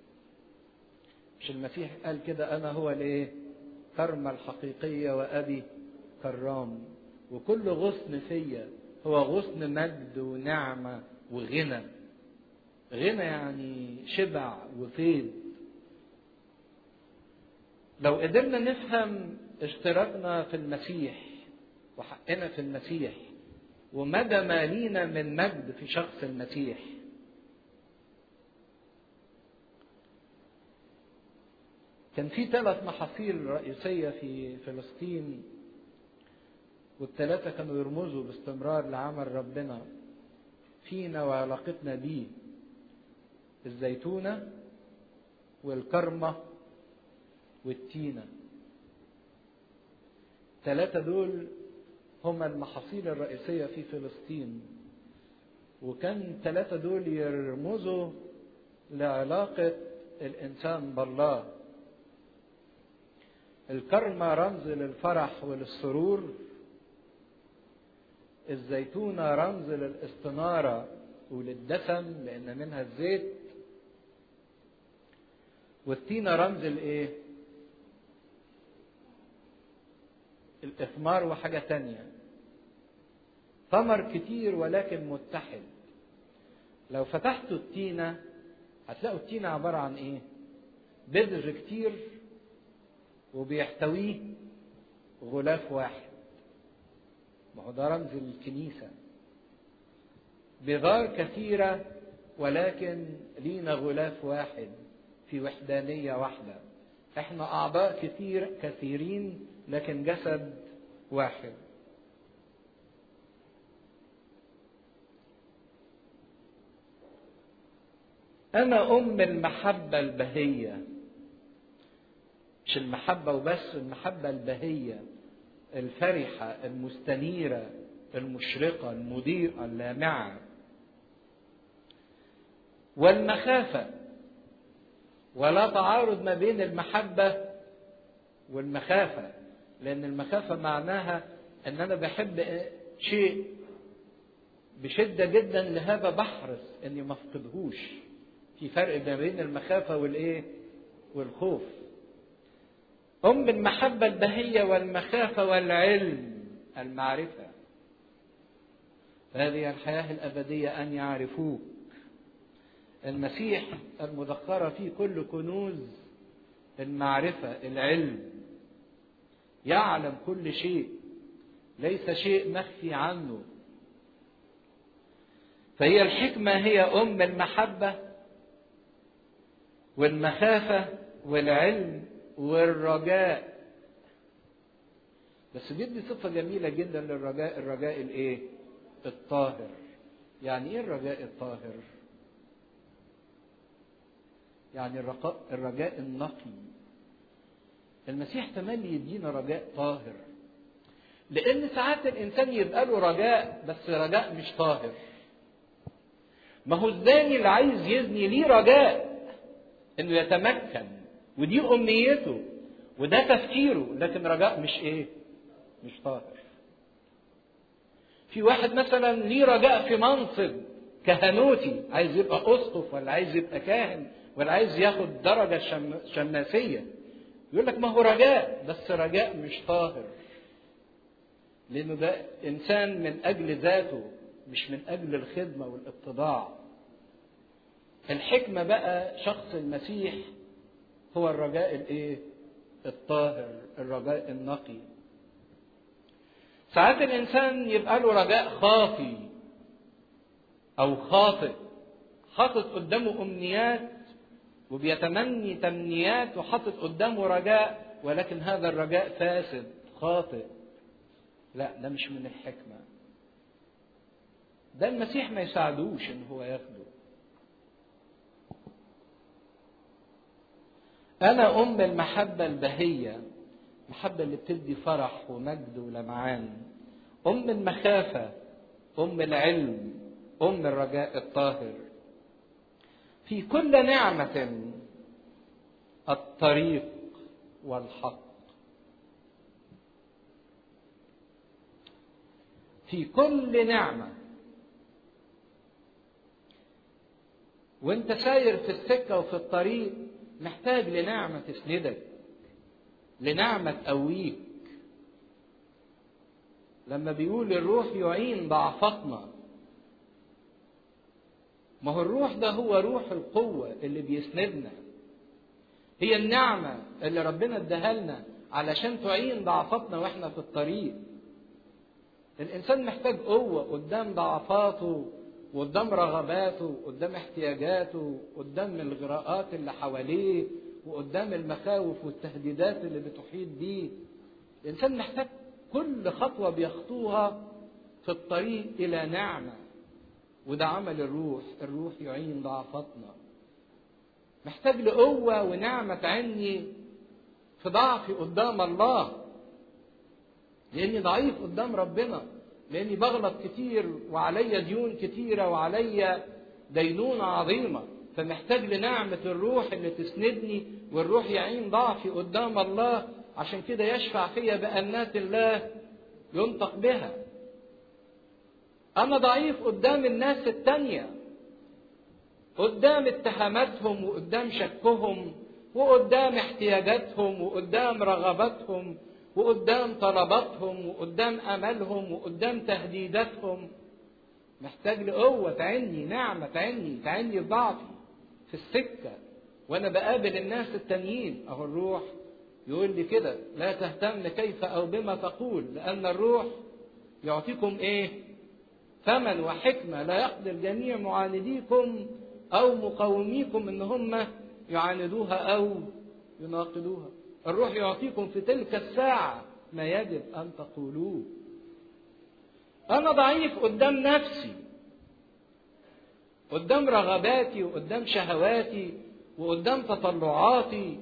مش المسيح قال كده أنا هو الإيه كرمة الحقيقية وأبي كرام وكل غصن فيا هو غصن مجد ونعمة وغنى غنى يعني شبع وفيض لو قدرنا نفهم اشتراكنا في المسيح وحقنا في المسيح ومدى ما لينا من مجد في شخص المسيح كان في ثلاث محاصيل رئيسية في فلسطين والثلاثة كانوا يرمزوا باستمرار لعمل ربنا فينا وعلاقتنا بيه الزيتونة والكرمة والتينة الثلاثة دول هما المحاصيل الرئيسية في فلسطين وكان الثلاثة دول يرمزوا لعلاقة الإنسان بالله الكرمة رمز للفرح وللسرور الزيتونة رمز للاستنارة وللدسم لأن منها الزيت والتينة رمز الإيه؟ الإثمار وحاجة تانية ثمر كتير ولكن متحد لو فتحتوا التينة هتلاقوا التينة عبارة عن إيه؟ بذر كتير وبيحتويه غلاف واحد ما هو ده رمز الكنيسة بغار كثيرة ولكن لينا غلاف واحد في وحدانية واحدة احنا أعضاء كثير كثيرين لكن جسد واحد أنا أم المحبة البهية مش المحبة وبس المحبة البهية الفرحة المستنيرة المشرقة المضيئة اللامعة والمخافة ولا تعارض ما بين المحبة والمخافة لأن المخافة معناها أن أنا بحب شيء بشدة جدا لهذا بحرص إني ما أفقدهوش في فرق ما بين المخافة والإيه؟ والخوف هم المحبة البهية والمخافة والعلم المعرفة هذه الحياة الأبدية أن يعرفوك المسيح المذكرة فيه كل كنوز المعرفة العلم يعلم كل شيء ليس شيء مخفي عنه فهي الحكمة هي أم المحبة والمخافة والعلم والرجاء بس بيدي صفة جميلة جدا للرجاء الرجاء الايه؟ الطاهر يعني ايه الرجاء الطاهر؟ يعني الرجاء, الرجاء النقي المسيح تملي يدينا رجاء طاهر لان ساعات الانسان يبقى له رجاء بس رجاء مش طاهر ما هو الزاني اللي عايز يزني ليه رجاء انه يتمكن ودي امنيته وده تفكيره لكن رجاء مش ايه مش طاهر في واحد مثلا ليه رجاء في منصب كهنوتي عايز يبقى اسقف ولا عايز يبقى كاهن ولا عايز ياخد درجه شم... شماسيه يقول لك ما هو رجاء بس رجاء مش طاهر لانه ده انسان من اجل ذاته مش من اجل الخدمه والاتضاع الحكمه بقى شخص المسيح هو الرجاء الايه الطاهر الرجاء النقي ساعات الانسان يبقى له رجاء خاطي او خاطئ حاطط قدامه امنيات وبيتمني تمنيات وحاطط قدامه رجاء ولكن هذا الرجاء فاسد خاطئ لا ده مش من الحكمه ده المسيح ما يساعدوش ان هو ياخده انا ام المحبه البهيه المحبه اللي بتدي فرح ومجد ولمعان ام المخافه ام العلم ام الرجاء الطاهر في كل نعمه الطريق والحق في كل نعمه وانت ساير في السكه وفي الطريق محتاج لنعمه تسندك لنعمه تقويك لما بيقول الروح يعين ضعفتنا ما هو الروح ده هو روح القوه اللي بيسندنا هي النعمه اللي ربنا اداها لنا علشان تعين ضعفتنا واحنا في الطريق الانسان محتاج قوه قدام ضعفاته وقدام رغباته قدام احتياجاته قدام الغراءات اللي حواليه وقدام المخاوف والتهديدات اللي بتحيط بيه الانسان محتاج كل خطوه بيخطوها في الطريق الى نعمه وده عمل الروح الروح يعين ضعفتنا محتاج لقوه ونعمه تعني في ضعفي قدام الله لاني ضعيف قدام ربنا لاني بغلط كتير وعليا ديون كتيره وعليا دينونه عظيمه فمحتاج لنعمه الروح اللي تسندني والروح يعين ضعفي قدام الله عشان كده يشفع فيا بأنات الله ينطق بها أنا ضعيف قدام الناس التانية قدام اتهاماتهم وقدام شكهم وقدام احتياجاتهم وقدام رغباتهم وقدام طلباتهم وقدام املهم وقدام تهديداتهم محتاج لقوه تعني نعمه تعني تعني ضعفي في السكه وانا بقابل الناس التانيين اهو الروح يقول لي كده لا تهتم كيف او بما تقول لان الروح يعطيكم ايه ثمن وحكمه لا يقدر جميع معانديكم او مقاوميكم ان هم يعاندوها او يناقضوها الروح يعطيكم في تلك الساعة ما يجب أن تقولوه أنا ضعيف قدام نفسي قدام رغباتي وقدام شهواتي وقدام تطلعاتي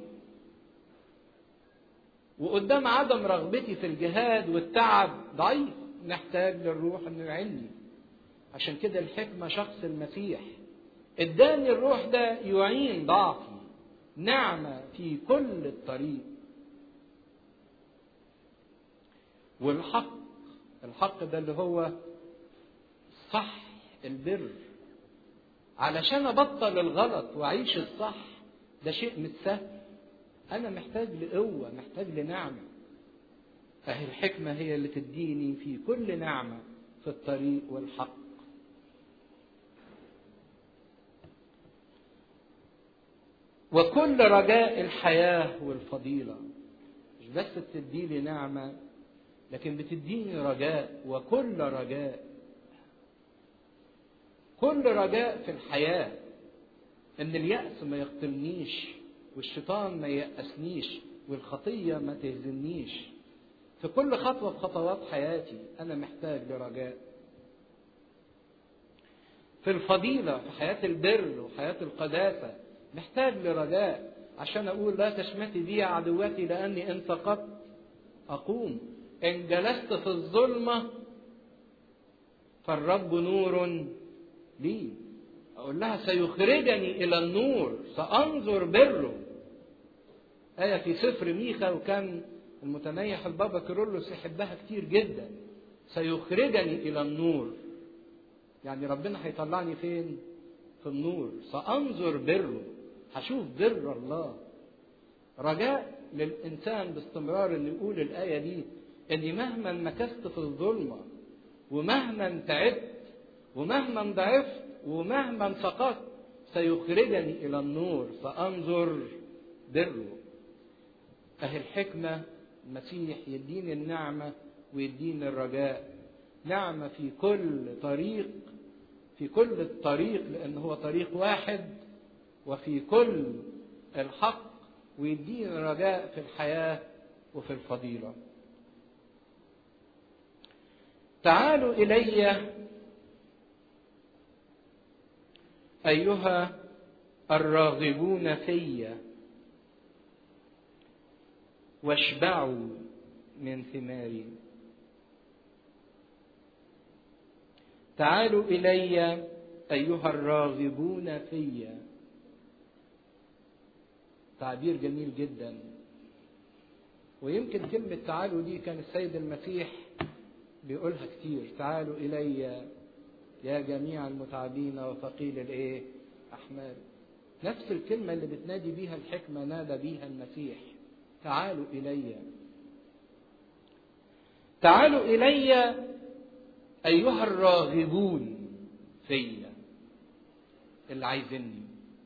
وقدام عدم رغبتي في الجهاد والتعب ضعيف نحتاج للروح انه يعيني عشان كده الحكمه شخص المسيح اداني الروح ده يعين ضعفي نعمة في كل الطريق والحق الحق ده اللي هو صح البر علشان ابطل الغلط واعيش الصح ده شيء مش سهل انا محتاج لقوه محتاج لنعمه فهي الحكمه هي اللي تديني في كل نعمه في الطريق والحق وكل رجاء الحياة والفضيلة مش بس بتدي لي نعمة لكن بتديني رجاء وكل رجاء كل رجاء في الحياة إن اليأس ما يقتلنيش والشيطان ما يأسنيش والخطية ما تهزمنيش في كل خطوة في خطوات حياتي أنا محتاج لرجاء في الفضيلة في حياة البر وحياة القداسة محتاج لرجاء عشان أقول لا تشمتي بي عدوتي لأني إن سقطت أقوم إن جلست في الظلمة فالرب نور لي أقول لها سيخرجني إلى النور سأنظر بره آية في سفر ميخا وكان المتنيح البابا كيرلس يحبها كتير جدا سيخرجني إلى النور يعني ربنا هيطلعني فين؟ في النور سأنظر بره هشوف بر الله رجاء للإنسان باستمرار إنه يقول الآية دي إني مهما مكثت في الظلمة ومهما تعبت ومهما ضعفت ومهما سقطت سيخرجني إلى النور فأنظر بره أهي الحكمة المسيح يديني النعمة ويديني الرجاء نعمة في كل طريق في كل الطريق لأن هو طريق واحد وفي كل الحق ويديني رجاء في الحياة وفي الفضيلة تعالوا إلي أيها الراغبون في واشبعوا من ثماري تعالوا إلي أيها الراغبون في تعبير جميل جدا ويمكن كلمة تعالوا دي كان السيد المسيح بيقولها كتير تعالوا إلي يا جميع المتعبين وثقيل الايه احمال نفس الكلمة اللي بتنادي بيها الحكمة نادى بيها المسيح تعالوا إلي تعالوا إلي أيها الراغبون فيا اللي عايزيني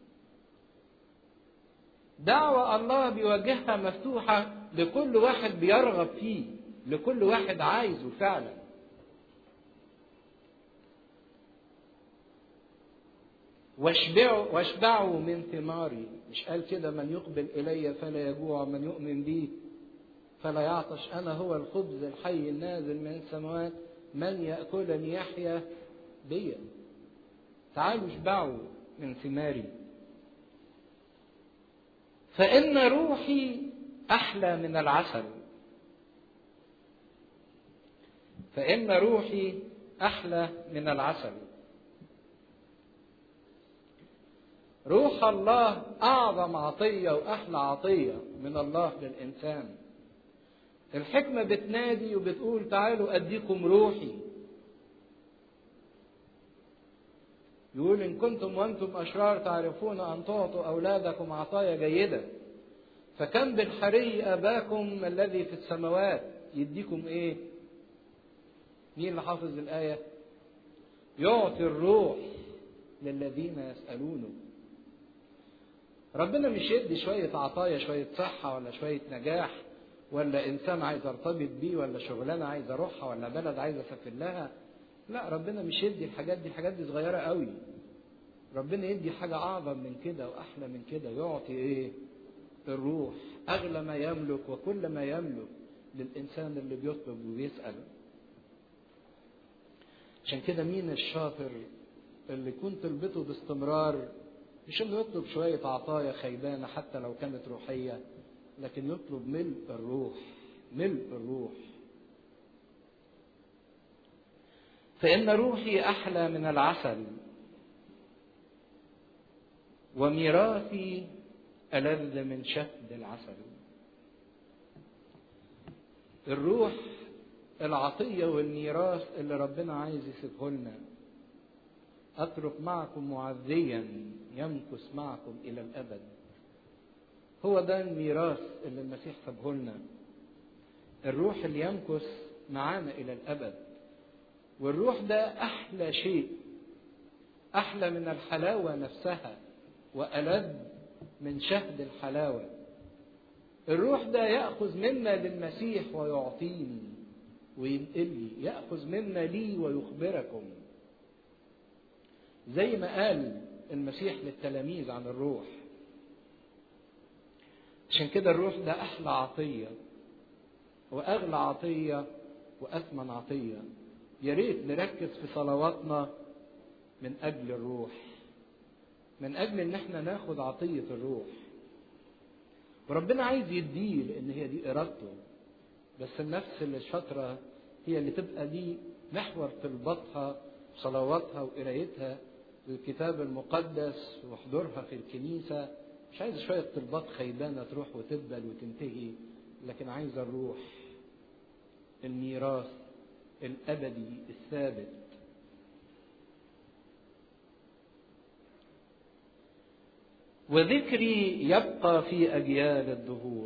دعوة الله بيوجهها مفتوحة لكل واحد بيرغب فيه لكل واحد عايزه فعلا واشبعوا واشبعوا من ثماري مش قال كده من يقبل الي فلا يجوع من يؤمن بي فلا يعطش انا هو الخبز الحي النازل من السماوات من ياكلني يحيا بي تعالوا اشبعوا من ثماري فان روحي احلى من العسل فان روحي احلى من العسل روح الله أعظم عطية وأحلى عطية من الله للإنسان الحكمة بتنادي وبتقول تعالوا أديكم روحي يقول إن كنتم وأنتم أشرار تعرفون أن تعطوا أولادكم عطايا جيدة فكم بالحري أباكم الذي في السماوات يديكم إيه؟ مين اللي حافظ الآية؟ يعطي الروح للذين يسألونه ربنا مش يدي شوية عطايا شوية صحة ولا شوية نجاح ولا إنسان عايز أرتبط بيه ولا شغلانة عايز أروحها ولا بلد عايز أسافر لها لا ربنا مش يدي الحاجات دي الحاجات دي صغيرة قوي ربنا يدي حاجة أعظم من كده وأحلى من كده يعطي إيه الروح أغلى ما يملك وكل ما يملك للإنسان اللي بيطلب وبيسأل عشان كده مين الشاطر اللي يكون طلبته باستمرار مش انه يطلب شوية عطايا خيبانة حتى لو كانت روحية لكن يطلب ملء الروح ملء الروح فإن روحي أحلى من العسل وميراثي ألذ من شهد العسل الروح العطية والميراث اللي ربنا عايز يسيبه لنا أترك معكم معزيا يمكث معكم إلى الأبد هو ده الميراث اللي المسيح سابه لنا الروح اللي يمكث معانا إلى الأبد والروح ده أحلى شيء أحلى من الحلاوة نفسها وألذ من شهد الحلاوة الروح ده يأخذ منا للمسيح ويعطيني وينقل لي يأخذ مما لي ويخبركم زي ما قال المسيح للتلاميذ عن الروح عشان كده الروح ده أحلى عطية وأغلى عطية وأثمن عطية يا ريت نركز في صلواتنا من أجل الروح من أجل إن احنا ناخد عطية الروح وربنا عايز يديه لأن هي دي إرادته بس النفس اللي شاطرة هي اللي تبقى دي محور طلباتها صلواتها وقرايتها للكتاب المقدس وحضورها في الكنيسة مش عايز شوية طلبات خيبانة تروح وتدبل وتنتهي لكن عايزة الروح الميراث الأبدي الثابت وذكري يبقى في أجيال الدهور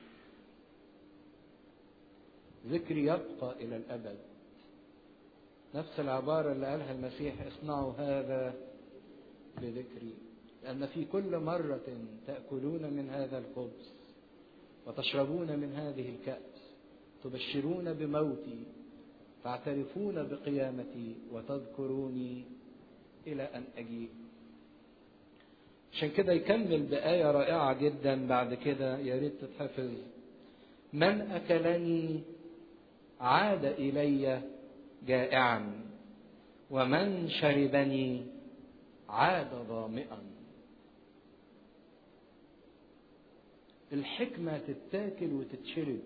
ذكري يبقى إلى الأبد نفس العبارة اللي قالها المسيح اصنعوا هذا بذكري لأن في كل مرة تأكلون من هذا الخبز وتشربون من هذه الكأس تبشرون بموتي تعترفون بقيامتي وتذكروني إلى أن أجيب عشان كده يكمل بآية رائعة جدا بعد كده يا ريت تتحفظ من أكلني عاد إلي جائعا ومن شربني عاد ظامئا الحكمة تتاكل وتتشرب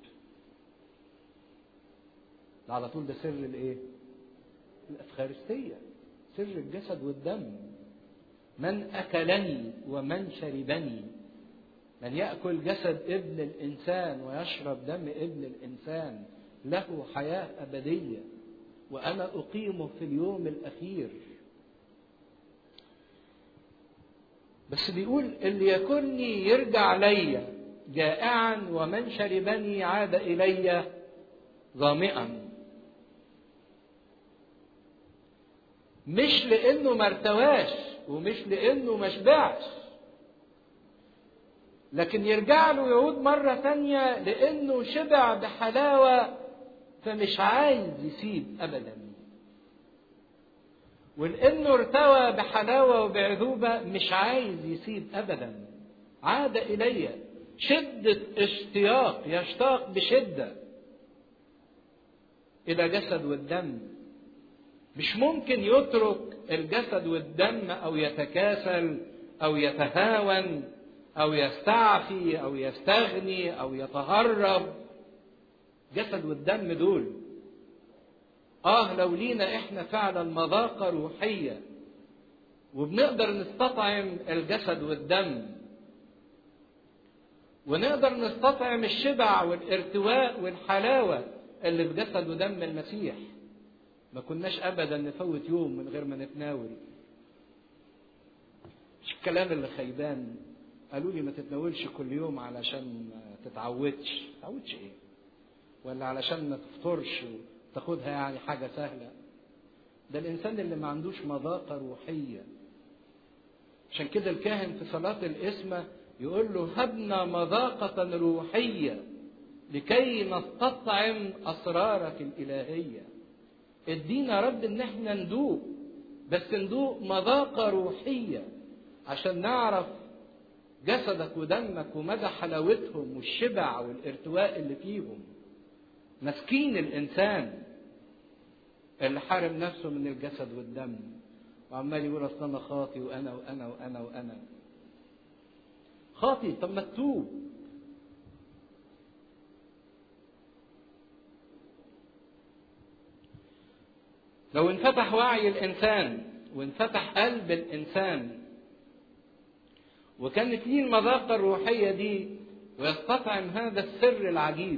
ده على طول ده سر الايه الافخارستية سر الجسد والدم من اكلني ومن شربني من ياكل جسد ابن الانسان ويشرب دم ابن الانسان له حياه ابديه وانا اقيمه في اليوم الاخير بس بيقول اللي يكني يرجع ليا جائعا ومن شربني عاد الي ظامئا مش لانه ما ارتواش ومش لانه ما شبعش لكن يرجع له يعود مرة تانية لأنه شبع بحلاوة فمش عايز يسيب أبدا ولأنه ارتوى بحلاوة وبعذوبة مش عايز يسيب أبدا عاد إلي شدة اشتياق يشتاق بشدة إلى جسد والدم مش ممكن يترك الجسد والدم أو يتكاسل أو يتهاون أو يستعفي أو يستغني أو يتهرب جسد والدم دول آه لو لينا إحنا فعلا مذاقة روحية وبنقدر نستطعم الجسد والدم ونقدر نستطعم الشبع والارتواء والحلاوة اللي في جسد ودم المسيح ما كناش أبدا نفوت يوم من غير ما نتناول مش الكلام اللي خيبان قالوا لي ما تتناولش كل يوم علشان ما تتعودش تتعودش ايه ولا علشان ما تفطرش وتاخدها يعني حاجة سهلة ده الإنسان اللي ما عندوش مذاقة روحية عشان كده الكاهن في صلاة الإسمة يقول له هبنا مذاقة روحية لكي نستطعم أسرارك الإلهية ادينا رب إن احنا ندوق بس ندوق مذاقة روحية عشان نعرف جسدك ودمك ومدى حلاوتهم والشبع والارتواء اللي فيهم مسكين الانسان اللي حارم نفسه من الجسد والدم وعمال يقول اصل انا خاطي وانا وانا وانا وانا خاطي طب ما تتوب لو انفتح وعي الانسان وانفتح قلب الانسان وكانت ليه المذاقة الروحية دي ويستطعم هذا السر العجيب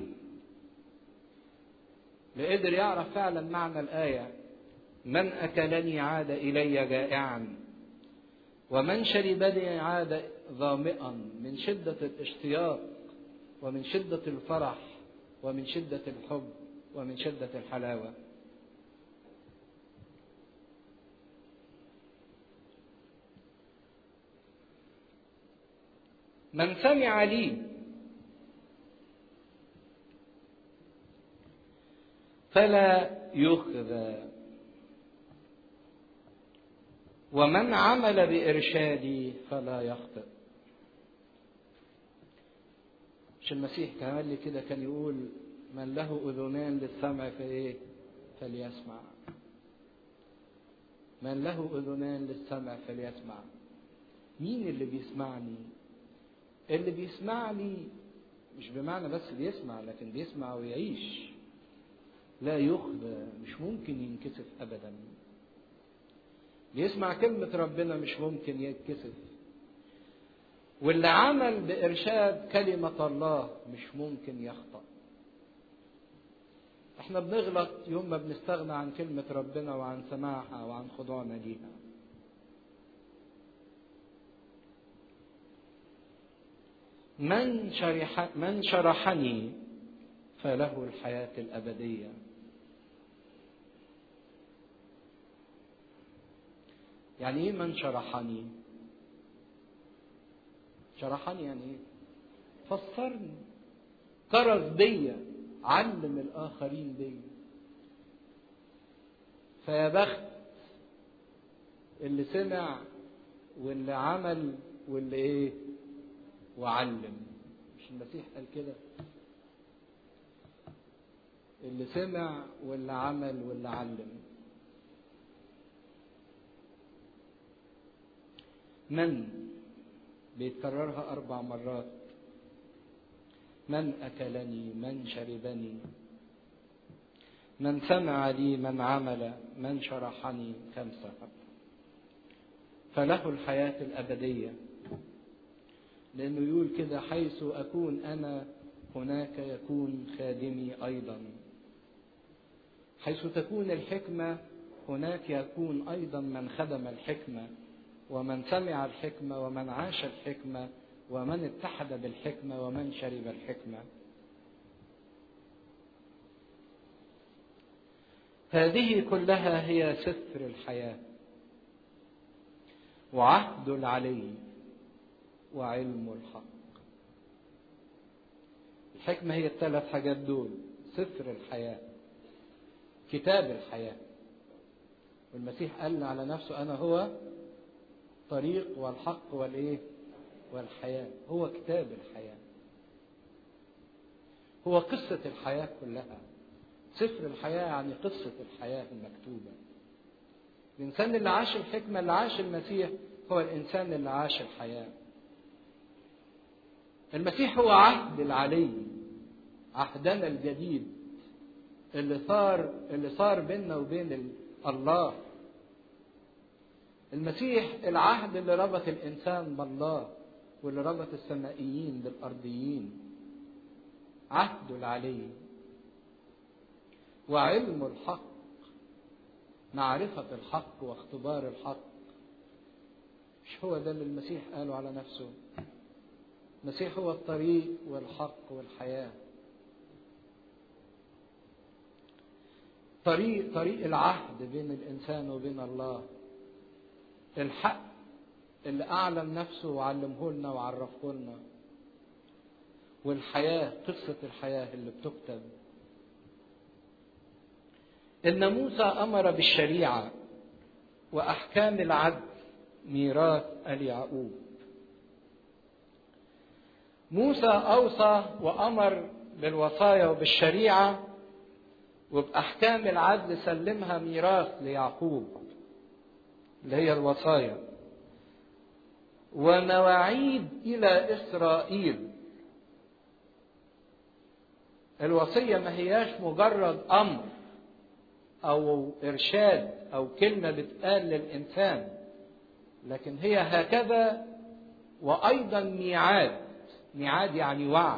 لقدر يعرف فعلا معنى الآية من أكلني عاد إلي جائعا ومن شربني عاد ظامئا من شدة الاشتياق ومن شدة الفرح ومن شدة الحب ومن شدة الحلاوة من سمع لي فلا يخذى ومن عمل بإرشادي فلا يخطئ مش المسيح كمان لي كده كان يقول من له أذنان للسمع فإيه فليسمع من له أذنان للسمع فليسمع مين اللي بيسمعني اللي بيسمعني مش بمعنى بس بيسمع لكن بيسمع ويعيش لا يخذى مش ممكن ينكسف ابدا بيسمع كلمة ربنا مش ممكن يتكسف واللي عمل بإرشاد كلمة الله مش ممكن يخطأ احنا بنغلط يوم ما بنستغنى عن كلمة ربنا وعن سماعها وعن خضوعنا ليها من شرح من شرحني فله الحياة الأبدية يعني ايه من شرحني شرحني يعني ايه فسرني كرز بيا علم الاخرين بيا فيا بخت اللي سمع واللي عمل واللي ايه وعلم مش المسيح قال كده اللي سمع واللي عمل واللي علم من بيتكررها أربع مرات من أكلني من شربني من سمع لي من عمل من شرحني خمسة فله الحياة الأبدية لأنه يقول كده حيث أكون أنا هناك يكون خادمي أيضا حيث تكون الحكمة هناك يكون أيضا من خدم الحكمة ومن سمع الحكمة ومن عاش الحكمة ومن اتحد بالحكمة ومن شرب الحكمة هذه كلها هي سفر الحياة وعهد العلي وعلم الحق الحكمة هي الثلاث حاجات دول سفر الحياة كتاب الحياة والمسيح قال على نفسه أنا هو الطريق والحق والايه والحياه هو كتاب الحياه هو قصه الحياه كلها سفر الحياه يعني قصه الحياه المكتوبه الانسان اللي عاش الحكمه اللي عاش المسيح هو الانسان اللي عاش الحياه المسيح هو عهد العلي عهدنا الجديد اللي صار اللي صار بيننا وبين الله المسيح العهد اللي ربط الانسان بالله واللي ربط السمائيين بالارضيين عهد العلي وعلم الحق معرفة الحق واختبار الحق مش هو ده اللي المسيح قاله على نفسه المسيح هو الطريق والحق والحياة طريق طريق العهد بين الإنسان وبين الله الحق اللي أعلم نفسه وعلمه لنا وعرفه لنا والحياة قصة الحياة اللي بتكتب إن موسى أمر بالشريعة وأحكام العدل ميراث آل يعقوب موسى أوصى وأمر بالوصايا وبالشريعة وبأحكام العدل سلمها ميراث ليعقوب اللي هي الوصايا ومواعيد إلى إسرائيل الوصية ما هياش مجرد أمر أو إرشاد أو كلمة بتقال للإنسان لكن هي هكذا وأيضا ميعاد ميعاد يعني وعد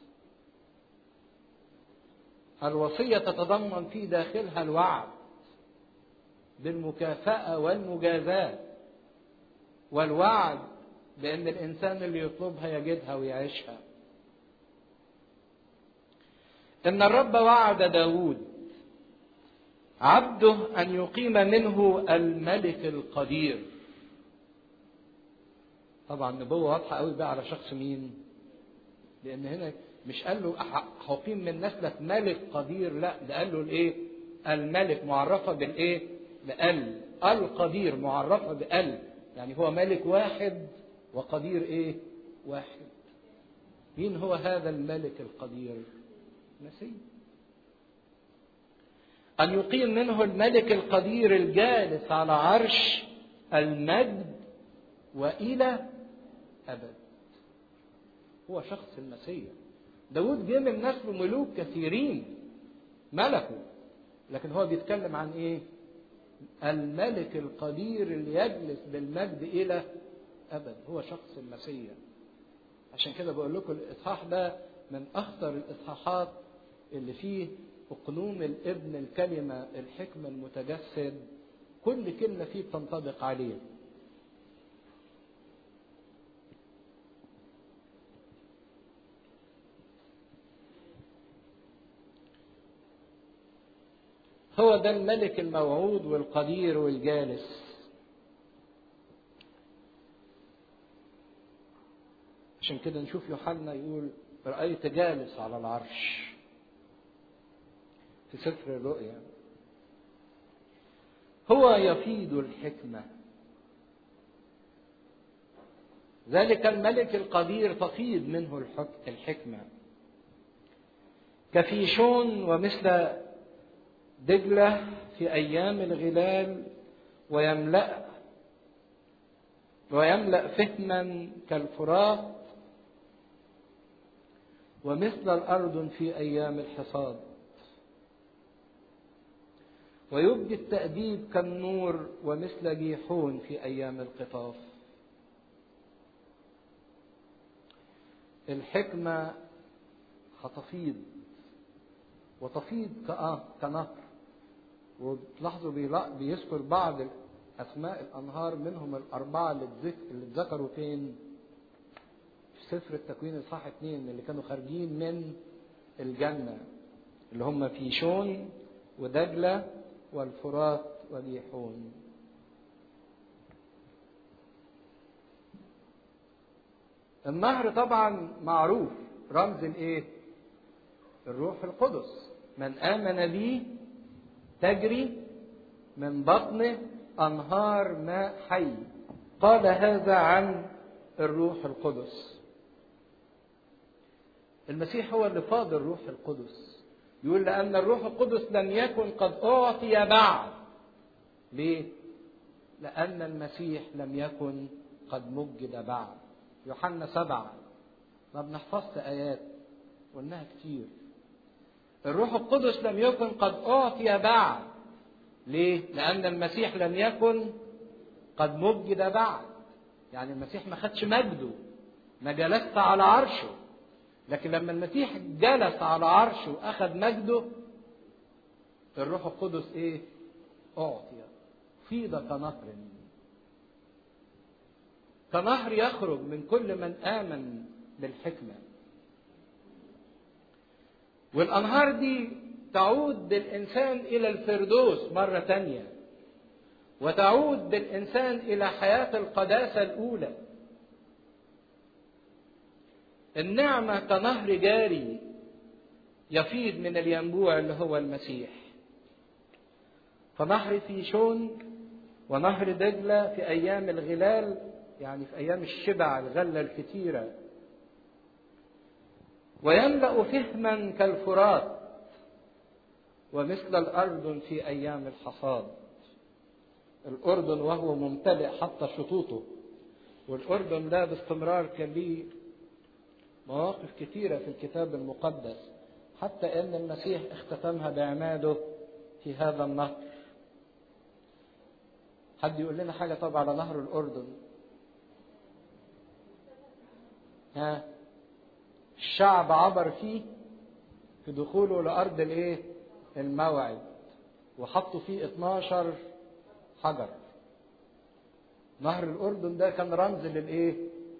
الوصية تتضمن في داخلها الوعد بالمكافأة والمجازاة والوعد بأن الإنسان اللي يطلبها يجدها ويعيشها إن الرب وعد داود عبده أن يقيم منه الملك القدير طبعا نبوة واضحة قوي بقى على شخص مين لأن هنا مش قال له هقيم من نسلك ملك قدير لا ده قال له الايه الملك معرفة بالايه بال القدير معرفة بال يعني هو ملك واحد وقدير ايه واحد مين هو هذا الملك القدير مسيح أن يقيم منه الملك القدير الجالس على عرش المجد وإلى أبد هو شخص المسيح داود جه من نسل ملوك كثيرين ملكوا لكن هو بيتكلم عن ايه الملك القدير اللي يجلس بالمجد الى ابد هو شخص المسيح عشان كده بقول لكم الاصحاح ده من اخطر الاصحاحات اللي فيه اقنوم الابن الكلمه الحكمه المتجسد كل كلمه فيه بتنطبق عليه هو ده الملك الموعود والقدير والجالس عشان كده نشوف يوحنا يقول رأيت جالس على العرش في سفر الرؤيا هو يفيد الحكمة ذلك الملك القدير تفيض منه الحكمة كفيشون ومثل دجلة في أيام الغلال ويملأ ويملأ فهما كالفرات ومثل الأرض في أيام الحصاد ويبدي التأديب كالنور ومثل جيحون في أيام القطاف الحكمة هتفيض وتفيض كنهر وتلاحظوا بيذكر بعض أسماء الأنهار منهم الأربعة اللي اتذكروا فين؟ في سفر التكوين إصحاح اتنين اللي كانوا خارجين من الجنة اللي هم فيشون ودجلة والفرات وجيحون النهر طبعا معروف رمز الايه الروح القدس من امن بي تجري من بطنه انهار ماء حي قال هذا عن الروح القدس المسيح هو اللي فاض الروح القدس يقول لأن الروح القدس لم يكن قد أعطي بعد ليه؟ لأن المسيح لم يكن قد مجد بعد يوحنا سبعة ما بنحفظش آيات قلناها كتير الروح القدس لم يكن قد أعطي بعد ليه؟ لأن المسيح لم يكن قد مجد بعد يعني المسيح ما خدش مجده ما جلست على عرشه لكن لما المسيح جلس على عرشه واخذ مجده الروح القدس ايه اعطي فيض كنهر كنهر يخرج من كل من امن بالحكمه والانهار دي تعود بالانسان الى الفردوس مره تانيه وتعود بالانسان الى حياه القداسه الاولى النعمة كنهر جاري يفيض من الينبوع اللي هو المسيح فنهر فيشون ونهر دجلة في أيام الغلال يعني في أيام الشبع الغلة الكتيرة ويملأ فهما كالفرات ومثل الأردن في أيام الحصاد الأردن وهو ممتلئ حتى شطوطه والأردن ده باستمرار كان ليه مواقف كثيرة في الكتاب المقدس حتى أن المسيح اختتمها بعماده في هذا النهر حد يقول لنا حاجة طبعا على نهر الأردن ها الشعب عبر فيه في دخوله لأرض الإيه؟ الموعد وحطوا فيه 12 حجر نهر الأردن ده كان رمز للإيه؟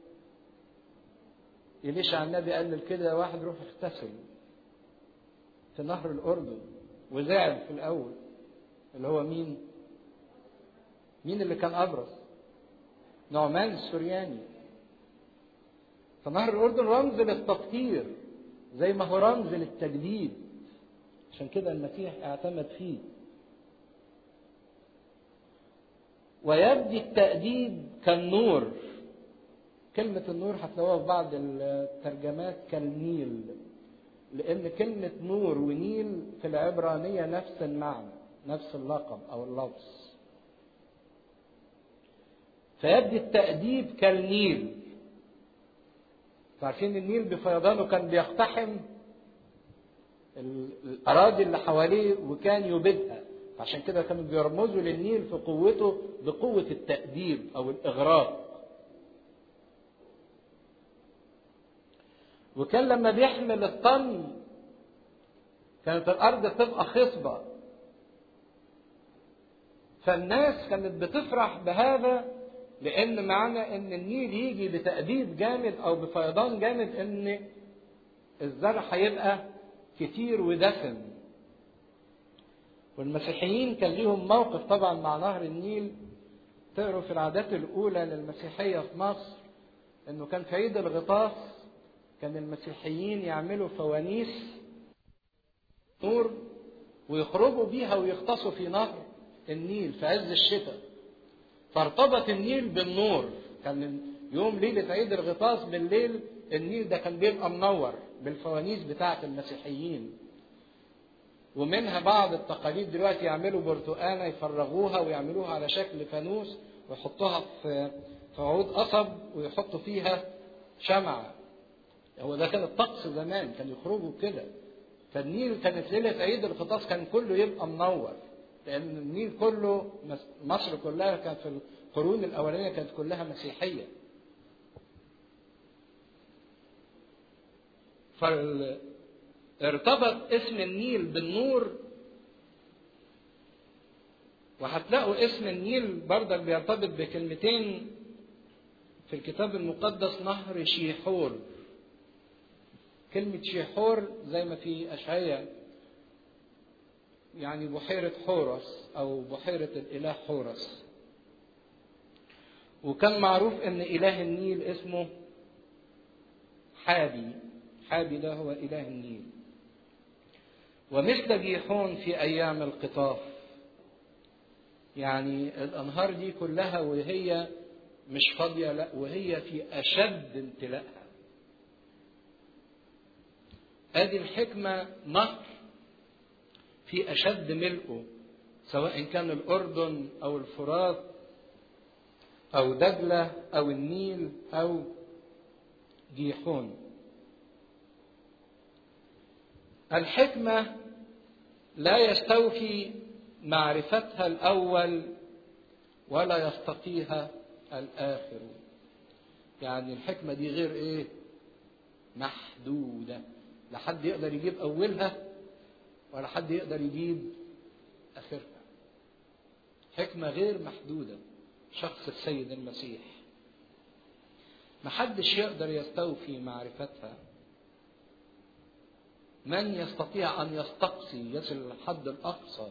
إليشع النبي قال كده واحد روح اغتسل في نهر الأردن وزعل في الأول اللي هو مين؟ مين اللي كان أبرص؟ نعمان السورياني فنهر الأردن رمز للتطهير زي ما هو رمز للتجديد عشان كده المسيح اعتمد فيه ويبدي التأديب كالنور كلمة النور هتلاقوها في بعض الترجمات كالنيل لأن كلمة نور ونيل في العبرانية نفس المعنى نفس اللقب أو اللفظ فيبدي التأديب كالنيل عارفين النيل بفيضانه كان بيقتحم الأراضي اللي حواليه وكان يبيدها عشان كده كانوا بيرمزوا للنيل في قوته بقوة التأديب أو الإغراق وكان لما بيحمل الطن كانت الأرض تبقى خصبة فالناس كانت بتفرح بهذا لأن معنى إن النيل يجي بتأديب جامد أو بفيضان جامد إن الزرع هيبقى كتير ودسم والمسيحيين كان ليهم موقف طبعا مع نهر النيل تقروا في العادات الأولى للمسيحية في مصر إنه كان في عيد الغطاس كان المسيحيين يعملوا فوانيس نور ويخرجوا بيها ويغطسوا في نهر النيل في عز الشتاء فارتبط النيل بالنور كان يوم ليلة عيد الغطاس بالليل النيل ده كان بيبقى منور بالفوانيس بتاعة المسيحيين ومنها بعض التقاليد دلوقتي يعملوا برتقانة يفرغوها ويعملوها على شكل فانوس ويحطوها في في عود قصب ويحطوا فيها شمعة هو ده كان الطقس زمان كان يخرجوا كده فالنيل كانت ليلة عيد الغطاس كان كله يبقى منور لأن النيل كله مصر كلها كانت في القرون الأولانية كانت كلها مسيحية فارتبط اسم النيل بالنور وهتلاقوا اسم النيل برضك بيرتبط بكلمتين في الكتاب المقدس نهر شيحور كلمة شيحور زي ما في أشعية يعني بحيرة حورس أو بحيرة الإله حورس وكان معروف أن إله النيل اسمه حابي حابي ده هو إله النيل ومثل جيحون في أيام القطاف يعني الأنهار دي كلها وهي مش فاضية لا وهي في أشد امتلاءها ادي الحكمة نهر في أشد ملئه سواء كان الأردن أو الفرات أو دجلة أو النيل أو جيحون الحكمة لا يستوفي معرفتها الأول ولا يستطيعها الآخر يعني الحكمة دي غير إيه محدودة لا حد يقدر يجيب أولها ولا حد يقدر يجيب آخرها حكمة غير محدودة شخص السيد المسيح محدش يقدر يستوفي معرفتها من يستطيع أن يستقصي يصل للحد الأقصى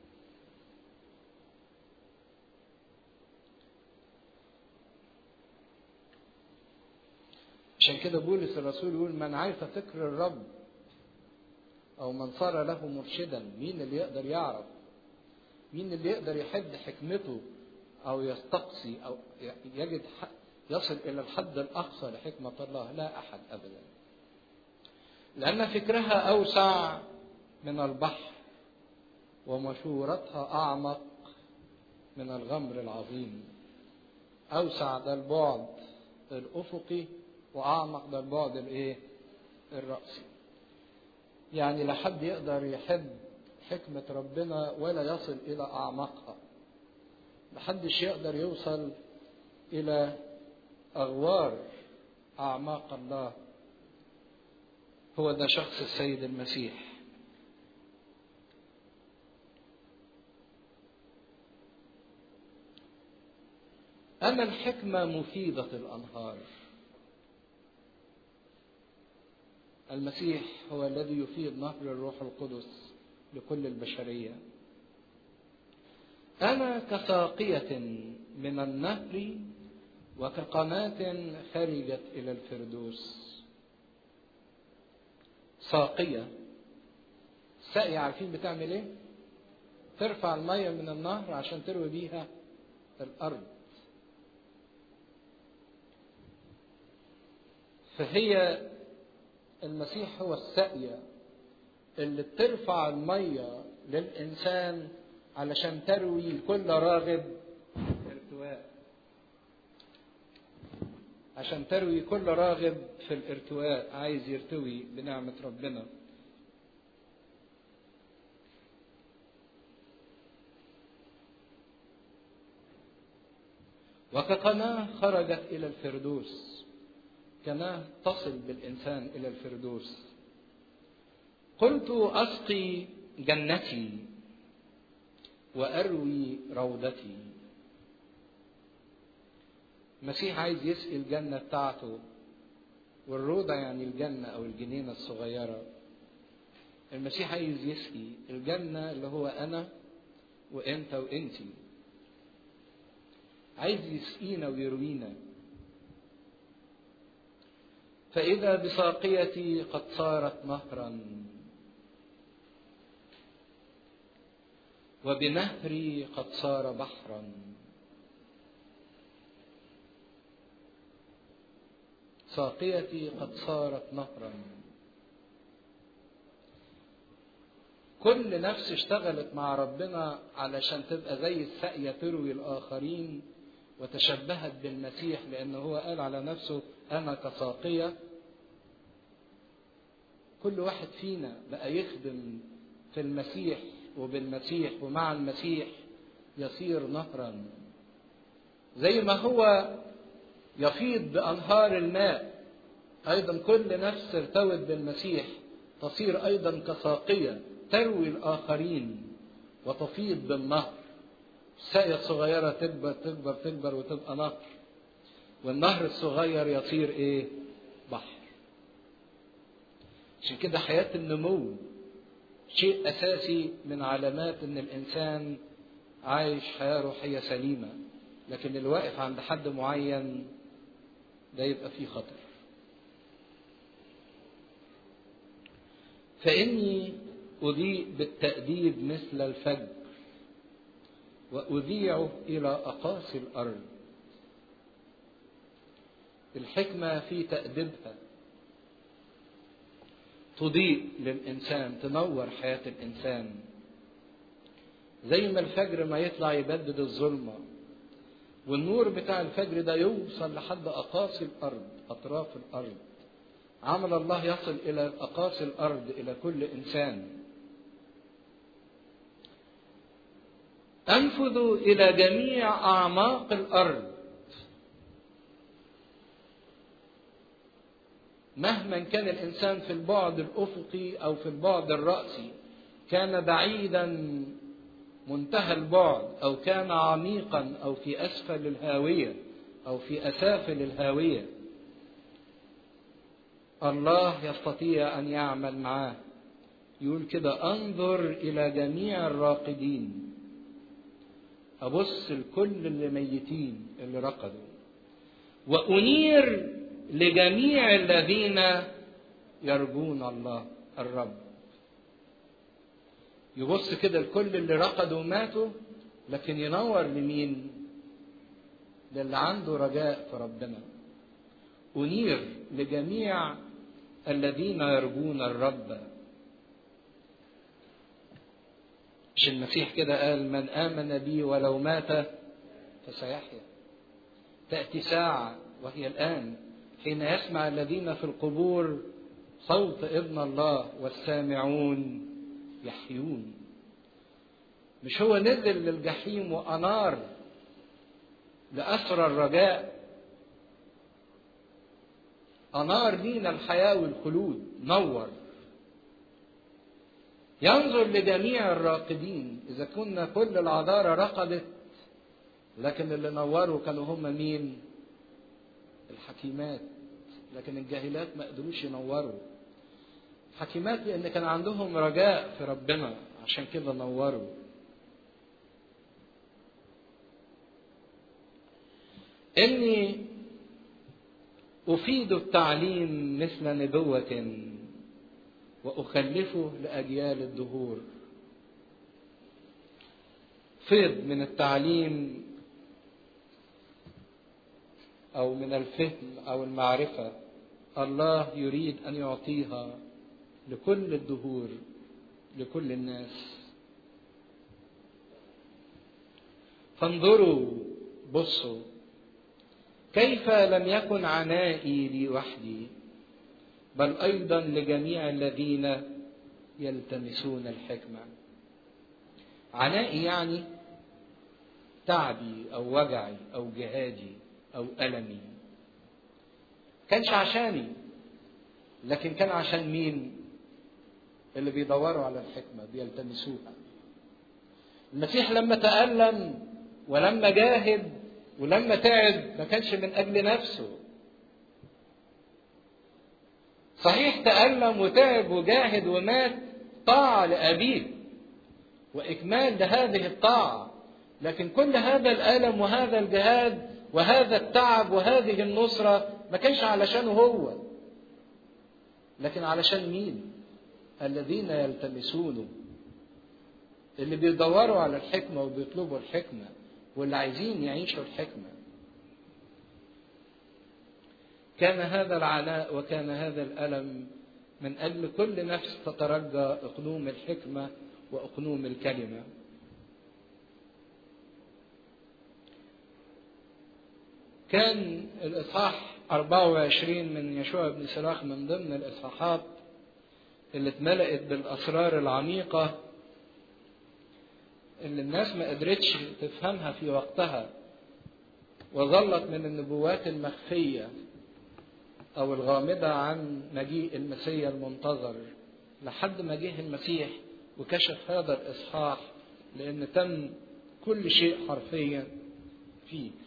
عشان كده بولس الرسول يقول من عرف فكر الرب أو من صار له مرشدا مين اللي يقدر يعرف مين اللي يقدر يحد حكمته أو يستقصي أو يجد يصل إلى الحد الأقصى لحكمة الله لا أحد أبدا لأن فكرها أوسع من البحر ومشورتها أعمق من الغمر العظيم أوسع ده البعد الأفقي وأعمق ده البعد الإيه؟ الرأسي. يعني لا حد يقدر يحب حكمة ربنا ولا يصل إلى أعماقها. محدش يقدر يوصل إلى أغوار أعماق الله. هو ده شخص السيد المسيح. أما الحكمة مفيدة الأنهار. المسيح هو الذي يفيد نهر الروح القدس لكل البشرية أنا كساقية من النهر وكقناة خرجت إلى الفردوس ساقية الساقية عارفين بتعمل ايه؟ ترفع المية من النهر عشان تروي بيها الأرض فهي المسيح هو الساقية اللي بترفع المية للإنسان علشان تروي كل راغب ارتواء عشان تروي كل راغب في الارتواء عايز يرتوي بنعمة ربنا وكقناة خرجت إلى الفردوس قناة تصل بالإنسان إلى الفردوس قلت أسقي جنتي وأروي روضتي المسيح عايز يسقي الجنة بتاعته والروضة يعني الجنة أو الجنينة الصغيرة المسيح عايز يسقي الجنة اللي هو أنا وأنت وأنتي عايز يسقينا ويروينا فإذا بساقيتي قد صارت نهرا وبنهري قد صار بحرا ساقيتي قد صارت نهرا كل نفس اشتغلت مع ربنا علشان تبقى زي الساقية تروي الآخرين وتشبهت بالمسيح لأنه هو قال على نفسه أنا كساقية كل واحد فينا بقى يخدم في المسيح وبالمسيح ومع المسيح يصير نهرا زي ما هو يفيض بأنهار الماء أيضا كل نفس ارتوت بالمسيح تصير أيضا كساقية تروي الآخرين وتفيض بالنهر الساقية الصغيرة تكبر تكبر تكبر وتبقى نهر والنهر الصغير يصير ايه بحر عشان كده حياة النمو شيء أساسي من علامات إن الإنسان عايش حياة روحية سليمة لكن اللي واقف عند حد معين ده يبقى فيه خطر فإني أضيء بالتأديب مثل الفجر وأذيعه إلى أقاصي الأرض الحكمة في تأديبها تضيء للإنسان تنور حياة الإنسان زي ما الفجر ما يطلع يبدد الظلمة والنور بتاع الفجر ده يوصل لحد أقاصي الأرض أطراف الأرض عمل الله يصل إلى أقاصي الأرض إلى كل إنسان أنفذ إلى جميع أعماق الأرض مهما كان الإنسان في البعد الأفقي أو في البعد الرأسي كان بعيدا منتهى البعد أو كان عميقا أو في أسفل الهاوية أو في أسافل الهاوية الله يستطيع أن يعمل معاه يقول كده أنظر إلى جميع الراقدين أبص لكل اللي ميتين اللي رقدوا وأنير لجميع الذين يرجون الله الرب يبص كده لكل اللي رقدوا وماتوا لكن ينور لمين للي عنده رجاء في ربنا أنير لجميع الذين يرجون الرب مش المسيح كده قال من آمن بي ولو مات فسيحيا تأتي ساعة وهي الآن حين يسمع الذين في القبور صوت ابن الله والسامعون يحيون مش هو نزل للجحيم وأنار لأسرى الرجاء أنار لينا الحياة والخلود نور ينظر لجميع الراقدين إذا كنا كل العذارى رقدت لكن اللي نوروا كانوا هم مين؟ الحكيمات لكن الجاهلات ما قدروش ينوروا حكيمات لأن كان عندهم رجاء في ربنا عشان كده نوروا إني أفيد التعليم مثل نبوة وأخلفه لأجيال الدهور فيض من التعليم أو من الفهم أو المعرفة الله يريد أن يعطيها لكل الدهور لكل الناس فانظروا بصوا كيف لم يكن عنائي لي وحدي بل ايضا لجميع الذين يلتمسون الحكمه عنائي يعني تعبي او وجعي او جهادي او المي كانش عشاني لكن كان عشان مين اللي بيدوروا على الحكمه بيلتمسوها المسيح لما تالم ولما جاهد ولما تعب ما كانش من اجل نفسه صحيح تألم وتعب وجاهد ومات طاعة لأبيه وإكمال لهذه الطاعة لكن كل هذا الألم وهذا الجهاد وهذا التعب وهذه النصرة ما كانش علشانه هو لكن علشان مين الذين يلتمسونه اللي بيدوروا على الحكمة وبيطلبوا الحكمة واللي عايزين يعيشوا الحكمة كان هذا العناء وكان هذا الألم من أجل كل نفس تترجى أقنوم الحكمة وأقنوم الكلمة كان الإصحاح 24 من يشوع بن سراخ من ضمن الإصحاحات اللي اتملأت بالأسرار العميقة اللي الناس ما قدرتش تفهمها في وقتها وظلت من النبوات المخفية أو الغامضة عن مجيء المسيح المنتظر لحد ما جه المسيح وكشف هذا الإصحاح لأن تم كل شيء حرفيا فيه